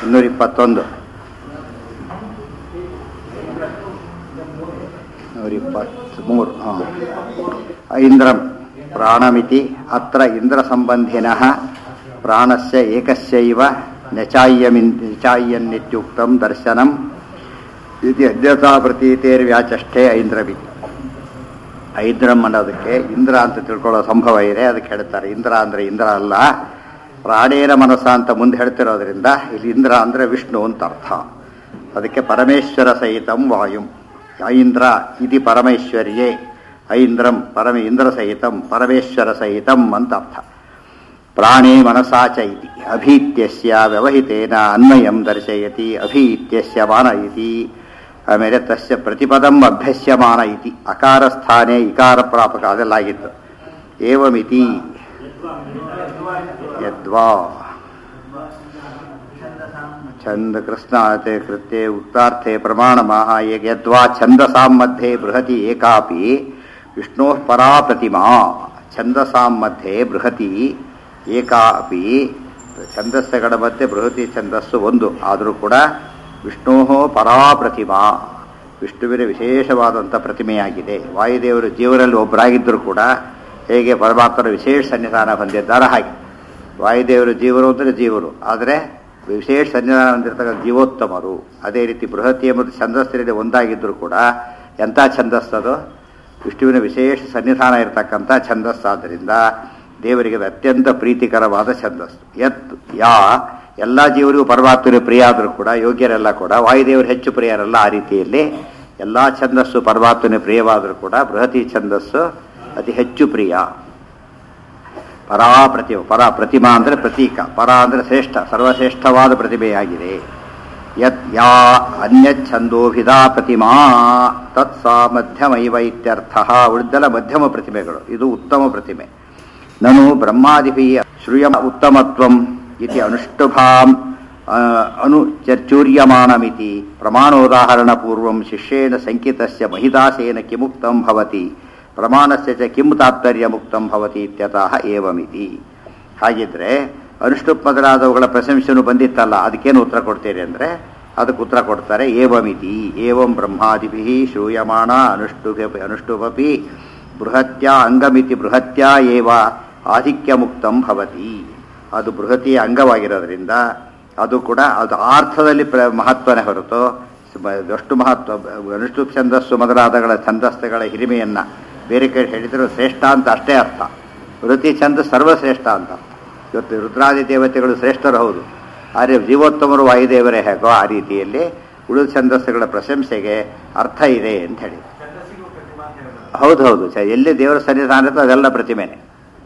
ಇನ್ನೂರ ಇಪ್ಪತ್ತೊಂದು ನೂರ ಇಪ್ಪತ್ತ್ಮೂರು ಹಾಂ ಐಂದ್ರಂ ಪ್ರಾಣಮಿತಿ ಅತ್ರ ಇಂದ್ರ ಸಂಬಂಧಿನಃ ಪ್ರಾಣಸ್ಯ ಏಕಸ್ಯೈವ ನಚಾಯ್ಯಮಿನ್ ನಚಾಯ್ಯನ್ನಿತ್ಯುಕ್ತಂ ದರ್ಶನಂ ಇದು ಅದ್ಯತಾ ಪ್ರತೀತೇರ್ವ್ಯಾಚಷ್ಟೇ ಐಂದ್ರಮಿತಿ ಐಂದ್ರಂ ಅನ್ನೋದಕ್ಕೆ ಇಂದ್ರ ಅಂತ ತಿಳ್ಕೊಳ್ಳೋ ಸಂಭವ ಇದೆ ಅದಕ್ಕೆ ಹೇಳ್ತಾರೆ ಇಂದ್ರ ಅಂದರೆ ಇಂದ್ರ ಅಲ್ಲ ಪ್ರಾಣೇನ ಮನಸ್ಸ ಅಂತ ಮುಂದೆ ಹೇಳ್ತಿರೋದ್ರಿಂದ ಇಲ್ಲಿ ಇಂದ್ರ ಅಂದರೆ ವಿಷ್ಣು ಅಂತ ಅರ್ಥ ಅದಕ್ಕೆ ಪರಮೇಶ್ವರ ಸಹಿತಂ ವಾಯುಂ ಐಂದ್ರ ಇತಿ ಪರಮೇಶ್ವರ್ಯೇ ಐಂದ್ರಂ ಪರಮ ಇಂದ್ರ ಸಹಿತಂ ಪರಮೇಶ್ವರ ಸಹಿತಂ ಅಂತ ಅರ್ಥ ಪ್ರಾಣೇ ಮನಸಾ ಚ ಇತಿ ಅಭೀತ್ಯಸ್ಯ ವ್ಯವಹಿತೇನ ಅನ್ವಯಂ ದರ್ಶಯತಿ ಅಭೀತ್ಯಸ್ಯ ಮಾನ ಇತಿ ಆಮೇಲೆ ತಸ್ಯ ಪ್ರತಿಪದಂ ಅಭ್ಯಸ್ಯಮಾನ ಇತಿ ಅಕಾರ ಸ್ಥಾನೇ ಇಕಾರ ಪ್ರಾಪಕ ಅದೆಲ್ಲ ಆಗಿತ್ತು ಏವಮಿತಿ ಯದ್ವಾ ಛಂದ ಕೃಷ್ಣಾತೆ ಕೃತ್ಯೆ ಉಕ್ತಾರ್ಥೆ ಪ್ರಮಾಣಮಾಹ ಏಕ ಯದ್ವಾ ಛಂದಸಾಂ ಮಧ್ಯೆ ಬೃಹತಿ ಏಕಾಪಿ ವಿಷ್ಣೋ ಪರಾ ಪ್ರತಿಮಾ ಛಂದಸಾಂ ಮಧ್ಯೆ ಬೃಹತಿ ಏಕಾಪಿ ಛಂದಸ್ಸುಗಳ ಮಧ್ಯೆ ಬೃಹತಿ ಛಂದಸ್ಸು ಒಂದು ಆದರೂ ಕೂಡ ವಿಷ್ಣೋ ಪರಾ ಪ್ರತಿಮಾ ವಿಷ್ಣುವಿನ ವಿಶೇಷವಾದಂಥ ಪ್ರತಿಮೆಯಾಗಿದೆ ವಾಯುದೇವರು ಜೀವರಲ್ಲಿ ಒಬ್ಬರಾಗಿದ್ದರೂ ಕೂಡ ಹೇಗೆ ಪರಮಾತ್ಮನ ವಿಶೇಷ ಸನ್ನಿಧಾನ ಹೊಂದಿದ್ದಾರೆ ಹಾಗೆ ವಾಯುದೇವರು ಜೀವರು ಅಂದರೆ ಜೀವರು ಆದರೆ ವಿಶೇಷ ಸನ್ನಿಧಾನ ಹೊಂದಿರತಕ್ಕಂಥ ಜೀವೋತ್ತಮರು ಅದೇ ರೀತಿ ಬೃಹತಿ ಎಂಬುದು ಛಂದಸ್ಸಿನಲ್ಲಿ ಒಂದಾಗಿದ್ದರೂ ಕೂಡ ಎಂಥ ಛಂದಸ್ಸದು ವಿಷ್ಣುವಿನ ವಿಶೇಷ ಸನ್ನಿಧಾನ ಇರತಕ್ಕಂಥ ಛಂದಸ್ಸಾದ್ದರಿಂದ ದೇವರಿಗೆ ಅದು ಅತ್ಯಂತ ಪ್ರೀತಿಕರವಾದ ಛಂದಸ್ಸು ಯತ್ ಯಾ ಎಲ್ಲ ಜೀವರಿಗೂ ಪರಮಾತ್ಮನ ಪ್ರಿಯ ಆದರೂ ಕೂಡ ಯೋಗ್ಯರೆಲ್ಲ ಕೂಡ ವಾಯುದೇವರು ಹೆಚ್ಚು ಪ್ರಿಯರಲ್ಲ ಆ ರೀತಿಯಲ್ಲಿ ಎಲ್ಲ ಛಂದಸ್ಸು ಪರಮಾತ್ಮನ ಪ್ರಿಯವಾದರೂ ಕೂಡ ಬೃಹತಿ ಛಂದಸ್ಸು ಅತಿ ಹೆಚ್ಚು ಪ್ರಿಯ ಪರಾ ಪ್ರತಿಮ ಪರ ಪ್ರತಿಮಾ ಅಂದರೆ ಪ್ರತೀಕ ಪರ ಅಂದರೆ ಶ್ರೇಷ್ಠ ಸರ್ವಶ್ರೇಷ್ಠವಾದ ಪ್ರತಿಭೆಯಾಗಿದೆ ಯತ್ ಯಾ ಅನ್ಯಚ್ಛಂದೋಭಿಧಾ ಪ್ರತಿಮಾ ತತ್ ಸಾ ಮಧ್ಯಮೈವ ಇತ್ಯರ್ಥ ಉಳಿದೆಲ್ಲ ಮಧ್ಯಮ ಪ್ರತಿಮೆಗಳು ಇದು ಉತ್ತಮ ಪ್ರತಿಮೆ ನನು ಬ್ರಹ್ಮಾದಿಭಿ ಶ್ರೂಯ ಉತ್ತಮತ್ವಂ ಇತಿ ಅನುಷ್ಠುಭಾಂ ಅನು ಚರ್ಚೂರ್ಯಮಾನಮಿತಿ ಪ್ರಮಾಣೋದಾಹರಣಪೂರ್ವಂ ಶಿಷ್ಯೇಣ ಸಂಕಿತಸ್ಯ ಮಹಿದಾಸೇನ ಕಿಮುಕ್ತಂ ಭವತಿ ಪ್ರಮಾಣಸ್ಯ ಚ ಕಿಂ ತಾತ್ಪರ್ಯ ಮುಕ್ತಂ ಭವತಿ ಇತ್ಯತಃ ಏವಮಿತಿ ಹಾಗಿದ್ರೆ ಅನುಷ್ಠುಪ್ ಮೊದಲಾದವುಗಳ ಪ್ರಶಂಸೆನೂ ಬಂದಿತ್ತಲ್ಲ ಅದಕ್ಕೇನು ಉತ್ತರ ಕೊಡ್ತೀರಿ ಅಂದರೆ ಅದಕ್ಕೆ ಉತ್ತರ ಕೊಡ್ತಾರೆ ಏವಮಿತಿ ಏವಂ ಬ್ರಹ್ಮಾದಿಭಿ ಶ್ರೂಯಮಾಣ ಅನುಷ್ಠುಭಿ ಅನುಷ್ಠುಭಪಿ ಬೃಹತ್ಯ ಅಂಗಮಿತಿ ಬೃಹತ್ಯ ಏವ ಆಧಿಕ್ಯ ಮುಕ್ತಂ ಭವತಿ ಅದು ಬೃಹತಿಯ ಅಂಗವಾಗಿರೋದ್ರಿಂದ ಅದು ಕೂಡ ಅದು ಅರ್ಥದಲ್ಲಿ ಪ್ರ ಮಹತ್ವನೇ ಹೊರತು ಎಷ್ಟು ಮಹತ್ವ ಅನುಷ್ಠುಪ್ ಛಂದಸ್ಸು ಮೊದಲಾದಗಳ ಛಂದಸ್ಸುಗಳ ಹಿರಿಮೆಯನ್ನು ಬೇರೆ ಕಡೆ ಹೇಳಿದರೂ ಶ್ರೇಷ್ಠ ಅಂತ ಅಷ್ಟೇ ಅರ್ಥ ವೃತ್ತಿ ಛಂದ ಸರ್ವಶ್ರೇಷ್ಠ ಅಂತ ಇವತ್ತು ರುದ್ರಾದಿ ದೇವತೆಗಳು ಶ್ರೇಷ್ಠರು ಹೌದು ಆದರೆ ಜೀವೋತ್ತಮರು ವಾಯುದೇವರೇ ಹೇಗೋ ಆ ರೀತಿಯಲ್ಲಿ ಉಳಿದ ಛಂದಸ್ಸುಗಳ ಪ್ರಶಂಸೆಗೆ ಅರ್ಥ ಇದೆ ಅಂತ ಹೇಳಿ ಹೌದು ಹೌದು ಚ ಎಲ್ಲಿ ದೇವರ ಸನ್ನಿಧಾನ ಇರ್ತೋ ಅದೆಲ್ಲ ಪ್ರತಿಮೆನೆ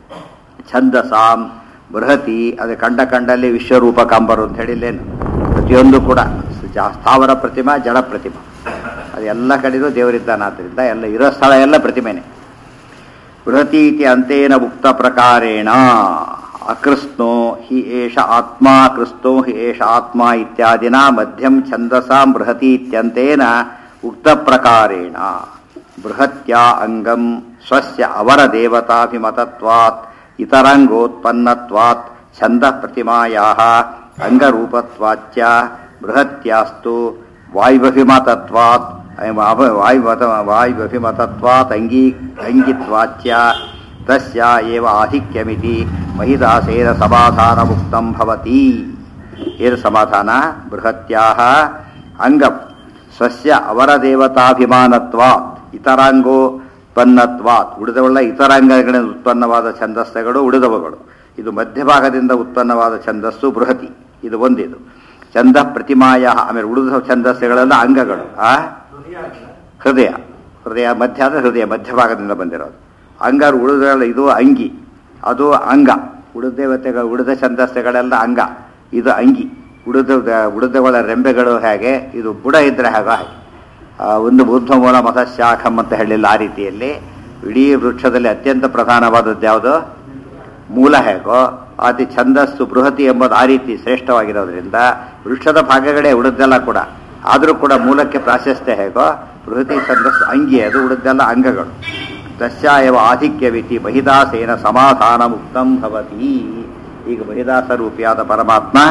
ಛಂದಸಾಂ ಬೃಹತಿ ಅದು ಕಂಡ ಕಂಡಲ್ಲಿ ವಿಶ್ವರೂಪ ಕಾಂಬರು ಅಂತ ಹೇಳಿಲ್ಲೇನು ಪ್ರತಿಯೊಂದು ಕೂಡ ಸ್ಥಾವರ ಪ್ರತಿಮಾ ಜಡ ಪ್ರತಿಮಾ ಅದೆಲ್ಲ ಕಡೆಗೂ ದೇವರಿದ್ದಾನಾದ್ರಿಂದ ಎಲ್ಲ ಇರೋ ಸ್ಥಳ ಎಲ್ಲ ಪ್ರತಿಮೆನೆ ಬೃಹತಿ ಇತಿ ಅಂತೇನ ಉಕ್ತ ಪ್ರಕಾರೇಣ ಅಕೃಷ್ಣೋ ಹಿ ಏಷ ಆತ್ಮ ಕೃಷ್ಣೋ ಹಿ ಏಷ ಆತ್ಮ ಇತ್ಯಾದಿನ ಮಧ್ಯಂ ಛಂದಸಾಂ ಬೃಹತಿ ಇತ್ಯಂತೇನ ಉಕ್ತ ಪ್ರಕಾರೇಣ ಬೃಹತ್ಯ ಅಂಗಂ ಸ್ವಸ್ಯ ಅವರ ದೇವತಾಭಿಮತತ್ವಾತ್ ಇತರಂಗೋತ್ಪನ್ನತ್ವಾತ್ ಛಂದ ಪ್ರತಿಮಾಯಾಹ ಅಂಗರೂಪತ್ವಾಚ್ಯ ಬೃಹತ್ಯಾಸ್ತು ವಾಯುಭಿಮತತ್ವಾತ್ ವಾಯುಮತ ವಾಯುಭಿಮತತ್ವಾತ್ ಅಂಗೀ ಅಂಗಿತ್ವಾಚ್ಯ ತಸ್ಯ ಏವ ಆಧಿಕ್ಯಮಿತಿ ಮಹಿದಾಸೇನ ಸಮಾಧಾನ ಮುಕ್ತಂ ಭವತಿ ಏನು ಸಮಾಧಾನ ಬೃಹತ್ಯಾಹ ಅಂಗಂ ಸ್ವಸ್ಯ ಅವರ ದೇವತಾಭಿಮಾನತ್ವಾತ್ ಇತರಾಂಗೋತ್ಪನ್ನತ್ವಾತ್ ಉಳಿದವುಳ್ಳ ಇತರಾಂಗಗಳಿಂದ ಉತ್ಪನ್ನವಾದ ಛಂದಸ್ಸುಗಳು ಉಳಿದವುಗಳು ಇದು ಮಧ್ಯಭಾಗದಿಂದ ಉತ್ಪನ್ನವಾದ ಛಂದಸ್ಸು ಬೃಹತಿ ಇದು ಒಂದಿದು ಛಂದ ಪ್ರತಿಮಾಯ ಆಮೇಲೆ ಉಳಿದ ಛಂದಸ್ಸುಗಳೆಲ್ಲ ಅಂಗಗಳು ಆ ಹೃದಯ ಹೃದಯ ಮಧ್ಯ ಅಂದರೆ ಹೃದಯ ಮಧ್ಯಭಾಗದಿಂದ ಬಂದಿರೋದು ಅಂಗ ಉಳಿದ ಇದು ಅಂಗಿ ಅದು ಅಂಗ ಉಳಿದ ದೇವತೆಗಳು ಉಳಿದ ಛಂದಸ್ಸುಗಳೆಲ್ಲ ಅಂಗ ಇದು ಅಂಗಿ ಉಳಿದ ಉಳಿದಗಳ ರೆಂಬೆಗಳು ಹೇಗೆ ಇದು ಬುಡ ಇದ್ರೆ ಹಾಗೆ ಹಾಗೆ ಒಂದು ಬುದ್ಧ ಮೂಲ ಮತಶಾಖಂ ಅಂತ ಹೇಳಿಲ್ಲ ಆ ರೀತಿಯಲ್ಲಿ ಇಡೀ ವೃಕ್ಷದಲ್ಲಿ ಅತ್ಯಂತ ಪ್ರಧಾನವಾದದ್ದು ಯಾವುದು ಮೂಲ ಹೇಗೋ ಅತಿ ಛಂದಸ್ಸು ಬೃಹತಿ ಎಂಬುದು ಆ ರೀತಿ ಶ್ರೇಷ್ಠವಾಗಿರೋದ್ರಿಂದ ವೃಕ್ಷದ ಭಾಗಗಳೇ ಉಳಿದೆಲ್ಲ ಕೂಡ ಆದರೂ ಕೂಡ ಮೂಲಕ್ಕೆ ಪ್ರಾಶಸ್ತ್ಯ ಹೇಗೋ ಬೃಹತಿ ಛಂದಸ್ಸು ಅಂಗಿ ಅದು ಉಳಿದೆಲ್ಲ ಅಂಗಗಳು ತಸ್ಯಾಯವ ಆಧಿಕ್ಯವಿತಿ ಮಹಿದಾಸೇನ ಸಮಾಧಾನ ಮುಕ್ತಂ ಭವತಿ ಈಗ ಮಹಿದಾಸ ರೂಪಿಯಾದ ಪರಮಾತ್ಮ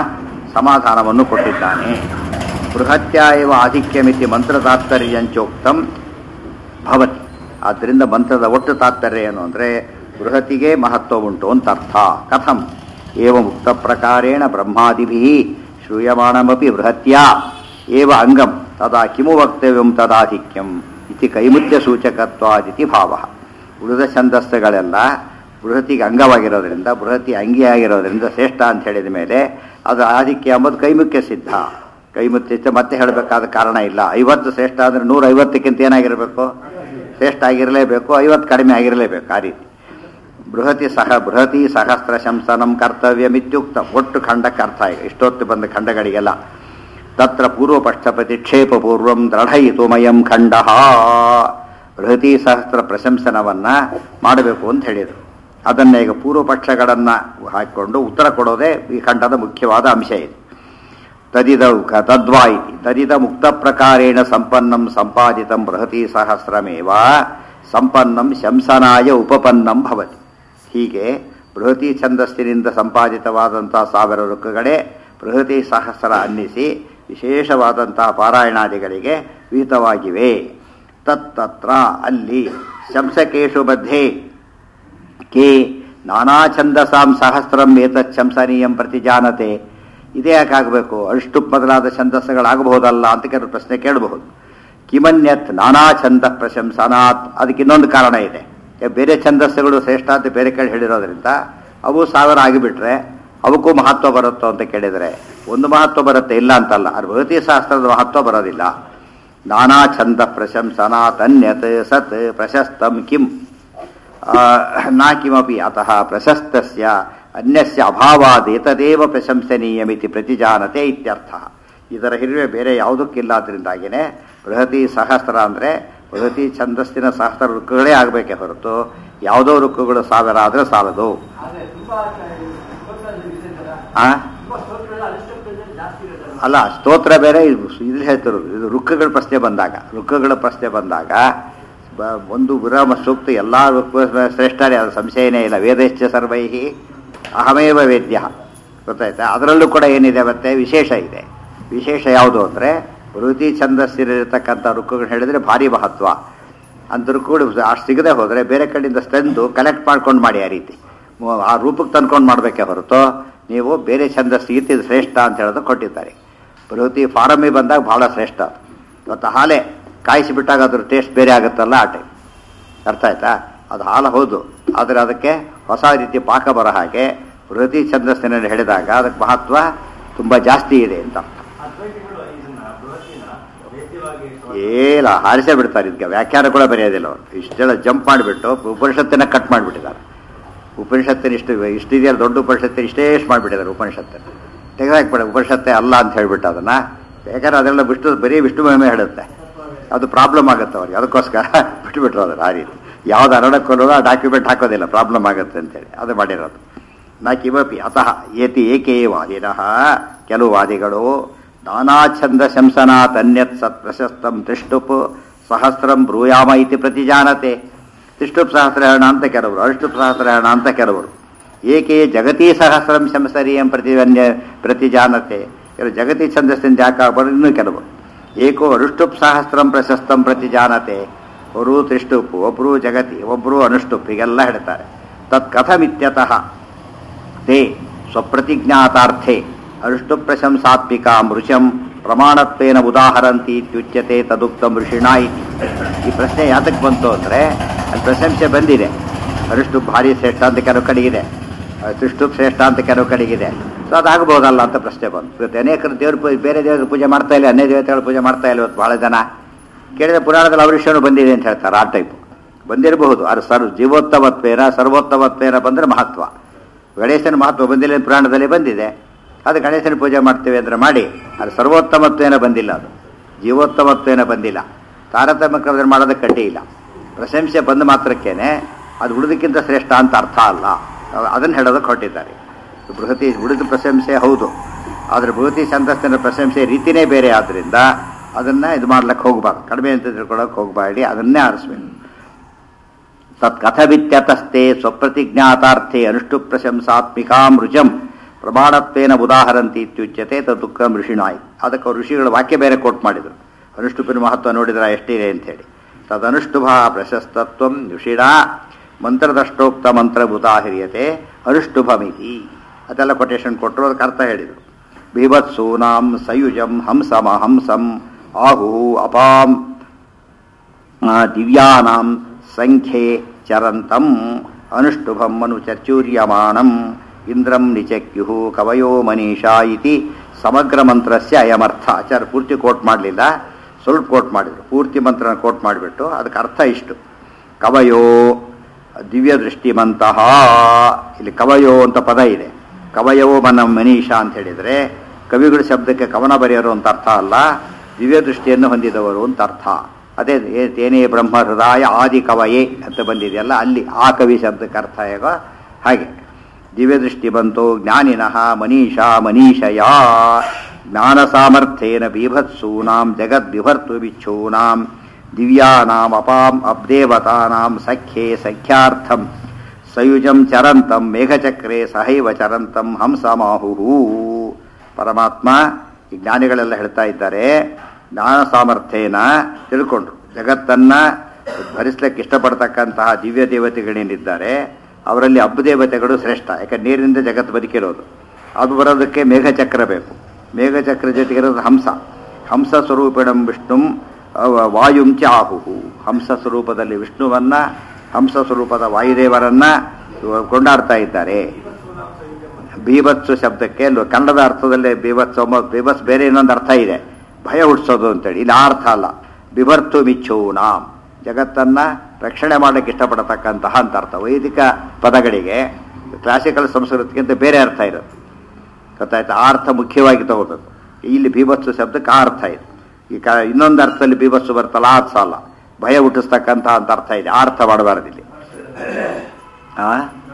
ಸಮಾಧಾನವನ್ನು ಕೊಟ್ಟಿದ್ದಾನೆ ಬೃಹತ್ಯ ಇವ ಆಧಿಕ್ಯಮಿತಿ ಮಂತ್ರ ತಾತ್ಪರ್ಯಂಚೋಕ್ತಂ ಭವತಿ ಆದ್ದರಿಂದ ಮಂತ್ರದ ಒಟ್ಟು ತಾತ್ಪರ್ಯ ಏನು ಅಂದರೆ ಬೃಹತಿಗೆ ಮಹತ್ವ ಉಂಟು ಅಂತ ಅರ್ಥ ಕಥಂ ಏವ ಮುಕ್ತ ಪ್ರಕಾರೇಣ ಬ್ರಹ್ಮಾದಿಭಿ ಶ್ರೂಯಮಾಣಮಪಿ ಬೃಹತ್ಯ ಏವ ಅಂಗಂ ತದಾ ಕಿಮು ವಕ್ತವ್ಯಂ ತದಾಧಿಕ್ಯಂ ಇತಿ ಕೈಮುತ್ಯ ಸೂಚಕತ್ವಾದಿತಿ ಭಾವ ಉಳಿದ ಛಂದಸ್ಸುಗಳೆಲ್ಲ ಬೃಹತಿಗೆ ಅಂಗವಾಗಿರೋದ್ರಿಂದ ಬೃಹತಿ ಅಂಗಿಯಾಗಿರೋದ್ರಿಂದ ಶ್ರೇಷ್ಠ ಅಂತ ಹೇಳಿದ ಮೇಲೆ ಅದು ಆಧಿಕ್ಯ ಎಂಬುದು ಕೈಮುಖ್ಯ ಸಿದ್ಧ ಕೈಮುತ್ಯ ಮತ್ತೆ ಹೇಳಬೇಕಾದ ಕಾರಣ ಇಲ್ಲ ಐವತ್ತು ಶ್ರೇಷ್ಠ ಅಂದರೆ ನೂರ ಐವತ್ತಕ್ಕಿಂತ ಏನಾಗಿರಬೇಕು ಶ್ರೇಷ್ಠ ಆಗಿರಲೇಬೇಕು ಐವತ್ತು ಕಡಿಮೆ ಆಗಿರಲೇಬೇಕು ಆ ರೀತಿ ಬೃಹತಿ ಸಹ ಬೃಹತಿ ಸಹಸ್ರ ಶಂಸನಂ ಕರ್ತವ್ಯಮಿತ್ಯುಕ್ತ ಒಟ್ಟು ಖಂಡಕ್ಕೆ ಅರ್ಥ ಈಗ ಇಷ್ಟೊತ್ತು ಬಂದ ಖಂಡಗಳಿಗೆಲ್ಲ ತತ್ರ ಪೂರ್ವಪಕ್ಷ ಪ್ರತಿಕ್ಷೇಪ ಪೂರ್ವಂ ದೃಢಯಿತು ಮಯಂ ಖಂಡ ಬೃಹತಿ ಸಹಸ್ರ ಪ್ರಶಂಸನವನ್ನ ಮಾಡಬೇಕು ಅಂತ ಹೇಳಿದರು ಅದನ್ನ ಈಗ ಪೂರ್ವಪಕ್ಷಗಳನ್ನು ಹಾಕಿಕೊಂಡು ಉತ್ತರ ಕೊಡೋದೇ ಈ ಖಂಡದ ಮುಖ್ಯವಾದ ಅಂಶ ಇದೆ ತದಿದ ತದ್ವಾ ಇತಿ ತದಿದ ಮುಕ್ತ ಪ್ರಕಾರೇಣ ಸಂಪನ್ನಂ ಸಂಪಾದಿತಂ ಬೃಹತಿ ಸಹಸ್ರಮೇವ ಸಂಪನ್ನಂ ಶಂಸನಾಯ ಉಪಪನ್ನಂ ಭವತಿ ಹೀಗೆ ಬೃಹತಿ ಛಂದಸ್ಸಿನಿಂದ ಸಂಪಾದಿತವಾದಂತಹ ಸಾವಿರ ಋಕ್ಕಗಳೇ ಬೃಹತಿ ಸಹಸ್ರ ಅನ್ನಿಸಿ ವಿಶೇಷವಾದಂತಹ ಪಾರಾಯಣಾದಿಗಳಿಗೆ ವಿಹಿತವಾಗಿವೆ ತತ್ತತ್ರ ಅಲ್ಲಿ ಶಂಸಕೇಶು ಮಧ್ಯೆ ಕೇ ನಾನಾ ಛಂದಸಾಂ ಸಹಸ್ರಂ ಏತತ್ ಶಂಸನೀಯಂ ಪ್ರತಿಜಾನತೆ ಇದೇ ಯಾಕಾಗಬೇಕು ಅಷ್ಟು ಮೊದಲಾದ ಛಂದಸ್ಸುಗಳಾಗಬಹುದಲ್ಲ ಅಂತ ಕೆಲವು ಪ್ರಶ್ನೆ ಕೇಳಬಹುದು ಕಿಮನ್ಯತ್ ನಾನಾ ಛಂದ ಪ್ರಶಂಸನಾತ್ ಅದಕ್ಕೆ ಇನ್ನೊಂದು ಕಾರಣ ಇದೆ ಬೇರೆ ಛಂದಸ್ಸುಗಳು ಶ್ರೇಷ್ಠ ಅಂತ ಬೇರೆ ಕಡೆ ಹೇಳಿರೋದ್ರಿಂದ ಅವು ಸಾವಿರ ಆಗಿಬಿಟ್ರೆ ಅವಕ್ಕೂ ಮಹತ್ವ ಬರುತ್ತೋ ಅಂತ ಕೇಳಿದರೆ ಒಂದು ಮಹತ್ವ ಬರುತ್ತೆ ಇಲ್ಲ ಅಂತಲ್ಲ ಅದು ಭಗವತಿ ಶಾಸ್ತ್ರದ ಮಹತ್ವ ಬರೋದಿಲ್ಲ ನಾನಾ ಛಂದ ಪ್ರಶಂಸನಾತ್ ಅನ್ಯತ್ ಸತ್ ಪ್ರಶಸ್ತಂ ಕಿಂ ನಾ ಕಿಮಪಿ ಅತಃ ಪ್ರಶಸ್ತಸ್ಯ ಅನ್ಯಸ್ಯ ಅಭಾವಾದ್ ಏತದೇವ ಪ್ರಶಂಸನೀಯಮಿತಿ ಪ್ರತಿಜಾನತೆ ಇತ್ಯರ್ಥ ಇದರ ಹಿರಿವೆ ಬೇರೆ ಯಾವುದಕ್ಕಿಲ್ಲ ಅದರಿಂದಾಗಿನೇ ಬೃಹತಿ ಸಹಸ್ರ ಅಂದರೆ ಬೃಹತಿ ಛಂದಸ್ಸಿನ ಸಹಸ್ರ ಋಕ್ಕುಗಳೇ ಆಗಬೇಕೇ ಹೊರತು ಯಾವುದೋ ಋಕ್ಕುಗಳು ಸಾವಿರ ಆದರೆ ಸಾಲದು ಆದ್ರೆ ತುಂಬಾ ಸ್ತೋತ್ರದಲ್ಲಿ ವಿಶೇಷ ಆ? ತುಂಬಾ ಸ್ತೋತ್ರಗಳು ಅನಿಷ್ಟಪ್ರದಲ್ಲಿ ಜಾಸ್ತಿ ಇರೋದಲ್ಲ ಅಲ್ಲ ಸ್ತೋತ್ರ ಬೇರೆ ಇದು ಇದು ಹೇಳ್ತಿರೋದು ಇದು ರುಕ್ಕಗಳ ಪ್ರಶ್ನೆ ಬಂದಾಗ ರುಕ್ಕಗಳ ಪ್ರಶ್ನೆ ಬಂದಾಗ ಬ- ಒಂದು ವಿರಾಮ ಸೂಕ್ತ ಎಲ್ಲ ರುಕ್ಕ ಶ್ರೇಷ್ಠರೇ ಅದು ಸಂಶಯನೇ ಇಲ್ಲ ವೇದಶ್ಚ ಸರ್ವೈಹಿ ಅಹಮೇವ ವೇದ್ಯ ಗೊತ್ತಾಯ್ತಾ ಅದರಲ್ಲೂ ಕೂಡ ಏನಿದೆ ಮತ್ತೆ ವಿಶೇಷ ಇದೆ ವಿಶೇಷ ಯಾವುದು ಅಂದರೆ ವೃತ್ತಿ ಛಂದಸ್ಸಿರತಕ್ಕಂಥ ರುಕ್ಕಗಳು ಹೇಳಿದರೆ ಭಾರಿ ಮಹತ್ವ ಅಂತ ರುಕ್ಕಗಳು ಅಷ್ಟು ಸಿಗದೆ ಹೋದರೆ ಬೇರೆ ಕಡೆಯಿಂದ ತಂದು ಕಲೆಕ್ಟ್ ಮಾಡ್ಕೊಂಡು ಮಾಡಿ ಆ ರೀತಿ ಮು- ಆ ರೂಪಕ್ಕೆ ತಂದ್ಕೊಂಡು ಮಾಡಬೇಕೇ ಹೊರತು ನೀವು ಬೇರೆ ಛಂದಸ್ಸಿಗೆ ಇದು ಶ್ರೇಷ್ಠ ಅಂತ ಹೇಳೋದು ಕೊಟ್ಟಿದ್ದಾರೆ ಬೃಹತಿ ಫಾರಮ್ಮಿ ಬಂದಾಗ ಬಹಳ ಶ್ರೇಷ್ಠ ಇವತ್ತು ಹಾಲೆ ಕಾಯಿಸಿ ಬಿಟ್ಟಾಗ ಅದ್ರ ಟೇಸ್ಟ್ ಬೇರೆ ಆಗುತ್ತಲ್ಲ ಆ ಟೈಮ್ ಅರ್ಥ ಆಯ್ತಾ ಅದು ಹಾಲು ಹೌದು ಆದರೆ ಅದಕ್ಕೆ ಹೊಸ ರೀತಿ ಪಾಕ ಬರೋ ಹಾಗೆ ಬೃಹತಿ ಛಂದಸ್ಸಿನಲ್ಲಿ ಹೇಳಿದಾಗ ಅದಕ್ಕೆ ಮಹತ್ವ ತುಂಬ ಜಾಸ್ತಿ ಇದೆ ಅಂತ ಅದ್ವೈತಿಗಳು ಇದನ್ನ ಬೃಹತ್ತಿನ ವೇದ್ಯವಾಗಿ ಏಲ ಹಾರಿಸೇ ಬಿಡ್ತಾರೆ ಇದಕ್ಕೆ ವ್ಯಾಖ್ಯಾನ ಕೂಡ ಬರೆಯೋದಿಲ್ಲ ಅವರು ಇಷ್ಟೆಲ್ಲ ಜಂಪ್ ಮಾಡಿಬಿಟ್ಟು ಉಪನಿಷತ್ತಿನ ಕಟ್ ಮಾಡಿಬಿಟ್ಟಿದ್ದಾರೆ ಉಪನಿಷತ್ತಿನ ಇಷ್ಟು ಇಷ್ಟಿದೆಯಲ್ಲ ದೊಡ್ಡ ಉಪನಿಷತ್ತಿನ ಇಷ್ಟೇ ಇಷ್ಟು ಮಾಡಿಬಿಟ್ಟಿದ್ದಾರೆ ಉಪನಿಷತ್ತನ್ನು ತೆಗೆದಾಕ್ಬಿಡ ಉಪನಿಷತ್ತೆ ಅಲ್ಲ ಅಂತ ಹೇಳ್ಬಿಟ್ಟು ಅದನ್ನ ಯಾಕಂದ್ರೆ ಅದೆಲ್ಲ ವಿಷ್ಣು ಬರೀ ವಿಷ್ಣು ಮಹಿಮೆ ಹೇಳುತ್ತೆ ಅದು ಪ್ರಾಬ್ಲಮ್ ಆಗುತ್ತೆ ಅವ್ರಿಗೆ ಅದಕ್ಕೋಸ್ಕರ ಬಿಟ್ಬಿಟ್ರು ಅದನ್ನು ಆ ರೀತಿ ಯಾವ್ದು ಅರಡಕ್ಕೊಲ್ಲೋ ಆ ಡಾಕ್ಯುಮೆಂಟ್ ಹಾಕೋದಿಲ್ಲ ಪ್ರಾಬ್ಲಮ್ ಆಗುತ್ತೆ ಅಂತೇಳಿ ಅದು ಮಾಡಿರೋದು ನಾ ಕಿಮಪಿ ಅತಃ ಏತಿ ಏಕೇ ವಾದಿನಃ ಕೆಲವು ವಾದಿಗಳು ನಾನಾ ಛಂದ ಶಂಸನಾತ್ ಅನ್ಯತ್ ಸತ್ ಪ್ರಶಸ್ತಂ ತಿಷ್ಟುಪ್ ಸಹಸ್ರಂ ಬ್ರೂಯಾಮ ಇತಿ ಪ್ರತಿಜಾನತೆ ತಿಷ್ಟುಪ್ ಸಹಸ್ರಹರಣ ಅಂತ ಕೆಲವರು ಅಷ್ಟುಪ್ ಸಹಸ್ರಹರಣ ಅಂತ ಕೆಲವರು ಏಕೆ ಜಗತಿ ಸಹಸ್ರಂ ಶಂಸರೀಯಂ ಪ್ರತಿವನ್ಯ ಪ್ರತಿಜಾನತೆ ಕೆಲವು ಜಗತಿ ಛಂದಸ್ಸಿಂದ ಯಾಕಾಗ್ಬಾರ್ದು ಇನ್ನೂ ಕೆಲವರು ಏಕೋ ಅನುಷ್ಟುಪ್ ಸಹಸ್ರಂ ಪ್ರಶಸ್ತಂ ಪ್ರತಿಜಾನತೆ ಒಬ್ಬರು ತ್ರಿಷ್ಟುಪ್ ಒಬ್ಬರು ಜಗತಿ ಒಬ್ಬರು ಅನುಷ್ಟುಪ್ ಹೀಗೆಲ್ಲ ಹೇಳ್ತಾರೆ ತತ್ ಕಥಮಿತ್ಯತಃ ತೇ ಸ್ವಪ್ರತಿಜ್ಞಾತಾರ್ಥೆ ಅನುಷ್ಟು ಪ್ರಶಂಸಾತ್ಮಿಕ ಮೃಷಂ ಪ್ರಮಾಣತ್ವೇನ ಉದಾಹರಂತಿ ಇತ್ಯುಚ್ಯತೆ ತದುಕ್ತಂ ಋಷಿಣ ಇತಿ ಈ ಪ್ರಶ್ನೆ ಯಾತಕ್ಕೆ ಬಂತು ಅಂದರೆ ಅಲ್ಲಿ ಪ್ರಶಂಸೆ ಬಂದಿದೆ ಅನುಷ್ಟು ಭಾರಿ ಶ್ರೇಷ್ಠ ಅಂತ ಕೆಲವು ಕಡೆಗಿದೆ ಸೃಷ್ಟು ಶ್ರೇಷ್ಠ ಅಂತ ಕೆಲವು ಕಡೆಗಿದೆ ಸೊ ಅದಾಗಬಹುದಲ್ಲ ಅಂತ ಪ್ರಶ್ನೆ ಬಂತು ಇವತ್ತು ಅನೇಕರು ದೇವ್ರ ಪೂಜೆ ಬೇರೆ ದೇವರ ಪೂಜೆ ಮಾಡ್ತಾ ಇಲ್ಲ ಅನ್ಯ ದೇವತೆಗಳ ಪೂಜೆ ಮಾಡ್ತಾ ಇಲ್ಲ ಇವತ್ತು ಭಾಳ ಜನ ಕೇಳಿದ ಪುರಾಣದಲ್ಲಿ ಅವರಿಷ್ಟನು ಬಂದಿದೆ ಅಂತ ಹೇಳ್ತಾರೆ ಆ ಟೈಪ್ ಬಂದಿರಬಹುದು ಅದು ಸರ್ ಜೀವೋತ್ತಮತ್ವೇನ ಸರ್ವೋತ್ತಮತ್ವೇನ ಬಂದರೆ ಮಹತ್ವ ಗಣೇಶನ ಮಹತ್ವ ಬಂದಿಲ್ಲ ಅಂತ ಪುರಾಣದಲ್ಲಿ ಬಂದಿದೆ ಅದು ಗಣೇಶನ ಪೂಜೆ ಮಾಡ್ತೇವೆ ಅಂದ್ರೆ ಮಾಡಿ ಅದು ಸರ್ವೋತ್ತಮತ್ವೇನ ಬಂದಿಲ್ಲ ಅದು ಜೀವೋತ್ತಮತ್ವೇನ ಬಂದಿಲ್ಲ ತಾರತಮ್ಯ ಕ್ರಮದಲ್ಲಿ ಮಾಡೋದಕ್ಕೆ ಕಡ್ಡಿ ಇಲ್ಲ ಪ್ರಶಂಸೆ ಬಂದ ಮಾತ್ರಕ್ಕೇನೆ ಅದು ಉಳಿದಕ್ಕಿಂತ ಶ್ರೇಷ್ಠ ಅಂತ ಅರ್ಥ ಅಲ್ಲ ಅದನ್ನು ಹೇಳೋದಕ್ಕೆ ಹೊರಟಿದ್ದಾರೆ ಬೃಹತಿ ಉಳಿದ ಪ್ರಶಂಸೆ ಹೌದು ಆದರೆ ಬೃಹತಿ ಛಂದಸ್ಸಿನ ಪ್ರಶಂಸೆ ರೀತಿನೇ ಬೇರೆ ಆದ್ದರಿಂದ ಅದನ್ನು ಇದು ಮಾಡ್ಲಿಕ್ಕೆ ಹೋಗ್ಬಾರ್ದು ಕಡಿಮೆ ಅಂತ ತಿಳ್ಕೊಳ್ಳೋಕೆ ಹೋಗಬೇಡಿ ಅದನ್ನೇ ಆರಿಸ್ಬೇಕು ತತ್ ಕಥವಿತ್ಯತಸ್ತೆ ಸ್ವಪ್ರತಿಜ್ಞಾತಾರ್ಥೆ ಅನುಷ್ಟು ಪ್ರಶಂಸಾತ್ಮಿಕಾಂ ರುಚಂ ಪ್ರಮಾಣತ್ವೇನ ಉದಾಹರಂತಿ ಇತ್ಯುಚ್ಯತೆ ತದುಕ್ರಮ್ ಋಷಿಣಾಯಿ ಅದಕ್ಕೆ ಅವ್ರು ಋಷಿಗಳು ವಾಕ್ಯ ಬೇರೆ ಕೋಟ್ ಮಾಡಿದರು ಅನುಷ್ಠುಪಿನ ಮಹತ್ವ ನೋಡಿದ್ರೆ ಎಷ್ಟಿದೆ ಅಂಥೇಳಿ ತದನುಷ್ಠುಭ ಪ್ರಶಸ್ತತ್ವಂ ಋಷಿಣ ಮಂತ್ರದಷ್ಟೋಕ್ತ ಮಂತ್ರಭೂತಾಹಿರಿಯತೆ ಅನುಷ್ಠುಭಮಿತಿ ಅದೆಲ್ಲ ಕೊಟೇಶನ್ ಕೊಟ್ಟರು ಅದಕ್ಕೆ ಅರ್ಥ ಹೇಳಿದರು ಬೀಭತ್ಸೂನಾಂ ಸಯುಜಂ ಹಂಸಮ ಹಂಸಂ ಆಹು ಅಪಾಂ ಆ, ದಿವ್ಯಾನಾಂ ಸಂಖ್ಯೆ ಚರಂತಂ ಅನುಷ್ಠುಭಂ ಅನುಚರ್ಚೂರ್ಯಮಾಣಂ ಇಂದ್ರಂ ನಿಚಕ್ಯು ಕವಯೋ ಮನೀಷಾ ಇತಿ ಸಮಗ್ರ ಮಂತ್ರಸ್ಯ ಅಯಮರ್ಥ ಆಚಾರ್ಯ ಪೂರ್ತಿ ಕೋಟ್ ಮಾಡಲಿಲ್ಲ ಸ್ವಲ್ಪ ಕೋಟ್ ಮಾಡಿದರು ಪೂರ್ತಿ ಮಂತ್ರನ ಕೋಟ್ ಮಾಡಿಬಿಟ್ಟು ಅದಕ್ಕೆ ಅರ್ಥ ಇಷ್ಟು ಕವಯೋ ದಿವ್ಯ ದೃಷ್ಟಿಮಂತಹ ಇಲ್ಲಿ ಕವಯೋ ಅಂತ ಪದ ಇದೆ ಕವಯೋ ಮನ ಮನೀಷಾ ಅಂತ ಹೇಳಿದರೆ ಕವಿಗಳ ಶಬ್ದಕ್ಕೆ ಕವನ ಬರೆಯೋರು ಅಂತ ಅರ್ಥ ಅಲ್ಲ ದಿವ್ಯ ದೃಷ್ಟಿಯನ್ನು ಹೊಂದಿದವರು ಅಂತ ಅರ್ಥ ಅದೇ ಏ- ತೇನೇ ಬ್ರಹ್ಮ ಹೃದಯ ಆದಿ ಕವಯೇ ಅಂತ ಬಂದಿದೆಯಲ್ಲ ಅಲ್ಲಿ ಆ ಕವಿ ಶಬ್ದಕ್ಕೆ ಅರ್ಥ ಹೇಗೋ ಹಾಗೆ ದಿವ್ಯ ದೃಷ್ಟಿ ಬಂತು ಜ್ಞಾನಿನಃ ಮನೀಷಾ ಮನೀಷಯ ಜ್ಞಾನ ಸಾಮರ್ಥ್ಯೇನ ಬೀಭತ್ಸೂನಾಂ ಜಗದ್ವಿಭರ್ತು ಬಿಚ್ಛೂನಾಂ ದಿವ್ಯಾನಾಂ ಅಪಾಂ ಅಬ್ದೇವತಾನಾಂ ಸಖ್ಯೆ ಸಖ್ಯಾರ್ಥಂ ಸಯುಜಂ ಚರಂತಂ ಮೇಘಚಕ್ರೆ ಸಹೈವ ಚರಂತಂ ಹಂಸಮಾಹುಹು ಪರಮಾತ್ಮ ಈ ಜ್ಞಾನಿಗಳೆಲ್ಲ ಹೇಳ್ತಾ ಇದ್ದಾರೆ ಜ್ಞಾನ ಸಾಮರ್ಥ್ಯೇನ ತಿಳ್ಕೊಂಡ್ರು ಜಗತ್ತನ್ನ ಭರಿಸ್ಲಿಕ್ಕೆ ಇಷ್ಟಪಡ್ತಕ್ಕಂತಹ ದಿವ್ಯ ದೇವತೆಗಳೇನಿದ್ದಾರೆ ಅವರಲ್ಲಿ ಅಬ್ಬು ದೇವತೆಗಳು ಶ್ರೇಷ್ಠ ಯಾಕಂದ್ರೆ ನೀರಿನಿಂದ ಜಗತ್ತು ಬದುಕಿರೋದು ಅದು ಬರೋದಕ್ಕೆ ಮೇಘಚಕ್ರ ಬೇಕು ಮೇಘಚಕ್ರ ಜೊತೆಗಿರೋದು ಹಂಸ ಹಂಸ ಸ್ವರೂಪಿಣಂ ವಿಷ್ಣುಂ ಅವ ವಾಯುಂಚ ಆಹುಹು ಹಂಸ ಸ್ವರೂಪದಲ್ಲಿ ವಿಷ್ಣುವನ್ನ ಹಂಸ ಸ್ವರೂಪದ ವಾಯುದೇವರನ್ನ ಕೊಂಡಾಡ್ತಾ ಇದ್ದಾರೆ ಬೀಭತ್ಸು ಶಬ್ದಕ್ಕೆ ಲೊ- ಕನ್ನಡದ ಅರ್ಥದಲ್ಲಿ ಬೀಭತ್ಸ ಬೀಭತ್ಸ್ ಬೇರೆ ಇನ್ನೊಂದು ಅರ್ಥ ಇದೆ ಭಯ ಹುಟ್ಟಿಸೋದು ಅಂತೇಳಿ ಇಲ್ಲಿ ಆ ಅರ್ಥ ಅಲ್ಲ ಬಿಭರ್ತು ಮಿಚ್ಚೂನಾಂ ಜಗತ್ತನ್ನ ರಕ್ಷಣೆ ಮಾಡಕ್ಕೆ ಇಷ್ಟಪಡತಕ್ಕಂತಹ ಅಂತ ಅರ್ಥ ವೈದಿಕ ಪದಗಳಿಗೆ ಕ್ಲಾಸಿಕಲ್ ಸಂಸ್ಕೃತಿಗಿಂತ ಬೇರೆ ಅರ್ಥ ಇರುತ್ತೆ ಗೊತ್ತಾಯ್ತು ಆ ಅರ್ಥ ಮುಖ್ಯವಾಗಿ ತಗೋಬೇಕು ಇಲ್ಲಿ ಬೀಭತ್ಸು ಶಬ್ದಕ್ಕೆ ಆ ಅರ್ಥ ಇದೆ ಈ ಕ ಇನ್ನೊಂದು ಅರ್ಥದಲ್ಲಿ ಬೀಭತ್ಸು ಬರ್ತಲ್ಲ ಆ ಅರ್ಥ ಅಲ್ಲ ಭಯ ಹುಟ್ಟಿಸ್ತಕ್ಕಂತಹ ಅಂತ ಅರ್ಥ ಇದೆ ಆ ಅರ್ಥ ಮಾಡಬಾರ್ದು ಇಲ್ಲಿ ಆ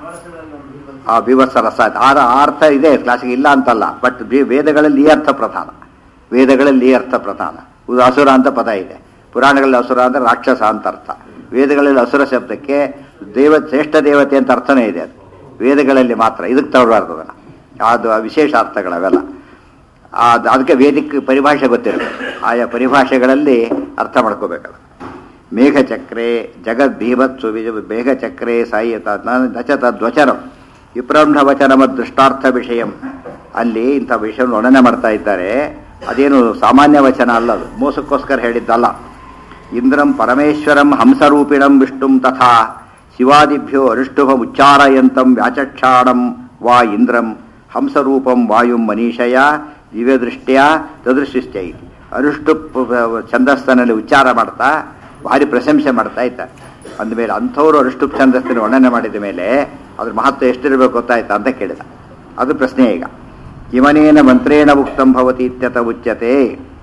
ಆ ಬೀಭತ್ಸ ರಸ ಇದೆ. ಆ ಆ ಅರ್ಥ ಇದೆ ಕ್ಲಾಸಿಗೆ ಇಲ್ಲ ಅಂತಲ್ಲ ಬಟ್ ವೇದಗಳಲ್ಲಿ ಈ ಅರ್ಥ ಪ್ರಧಾನ ವೇದಗಳಲ್ಲಿ ಈ ಅರ್ಥ ಪ್ರಧಾನ ಇದು ಅಸುರ ಅಂತ ಪದ ಇದೆ ಪುರಾಣಗಳಲ್ಲಿ ಅಸುರ ಅಂದ್ರೆ ರಾಕ್ಷಸ ಅಂತ ಅರ್ಥ ವೇದಗಳಲ್ಲಿ ಅಸುರ ಶಬ್ದಕ್ಕೆ ದೇವ ಶ್ರೇಷ್ಠ ದೇವತೆ ಅಂತ ಅರ್ಥನೇ ಇದೆ ಅದು ವೇದಗಳಲ್ಲಿ ಮಾತ್ರ ಇದಕ್ಕೆ ತಗೊಳ್ಬಾರ್ದು ಅದನ್ನು ಅದು ಆ ವಿಶೇಷ ಅರ್ಥಗಳವೆಲ್ಲ ಅದು ಅದಕ್ಕೆ ವೇದಿಕ ಪರಿಭಾಷೆ ಗೊತ್ತಿರಬೇಕು ಆಯಾ ಪರಿಭಾಷೆಗಳಲ್ಲಿ ಅರ್ಥ ಮಾಡ್ಕೋಬೇಕಲ್ಲ ಮೇಘಚಕ್ರೆ ಜಗದ್ಭೀಭತ್ಸು ವಿಜ- ಮೇಘಚಕ್ರೆ ಸಾಯಿತ ನಚ ತದ್ವಚನಂ ವಿಪ್ರಂಢ ವಚನಮ ದೃಷ್ಟಾರ್ಥ ವಿಷಯಂ ಅಲ್ಲಿ ಇಂಥ ವಿಷಯವನ್ನು ವರ್ಣನೆ ಮಾಡ್ತಾ ಇದ್ದಾರೆ ಅದೇನು ಸಾಮಾನ್ಯ ವಚನ ಅಲ್ಲ ಅದು ಮೋಸಕ್ಕೋಸ್ಕರ ಹೇಳಿದ್ದಲ್ಲ ಇಂದ್ರಂ ಪರಮೇಶ್ವರಂ ಹಂಸರೂಪಿಣಂ ವಿಷ್ಣುಂ ತಥಾ ಶಿವಾದಿಭ್ಯೋ ಅನುಷ್ಠುಭ ಉಚ್ಚಾರಯಂತಂ ವ್ಯಾಚಕ್ಷಾಣಂ ವಾ ಇಂದ್ರಂ ಹಂಸರೂಪಂ ವಾಯುಂ ಮನೀಷಯ ದಿವ್ಯದೃಷ್ಟ್ಯ ತದೃಶಿಶ್ಚ ಇತಿ ಅನುಷ್ಠು ಛಂದಸ್ಸನಲ್ಲಿ ಉಚ್ಚಾರ ಮಾಡ್ತಾ ಭಾರಿ ಪ್ರಶಂಸೆ ಮಾಡ್ತಾ ಇದ್ದಾರೆ ಅಂದಮೇಲೆ ಅಂಥವ್ರು ಅನುಷ್ಠು ಛಂದಸ್ಸಿನ ವರ್ಣನೆ ಮಾಡಿದ ಮೇಲೆ ಅದ್ರ ಮಹತ್ವ ಎಷ್ಟಿರಬೇಕು ಗೊತ್ತಾಯ್ತಾ ಅಂತ ಕೇಳಿದ ಅದು ಪ್ರಶ್ನೆ ಈಗ ಕಿಮನೇನ ಮಂತ್ರೇಣ ಉಕ್ತಂ ಭವತಿ ಇತ್ಯತ ಉಚ್ಯತೆ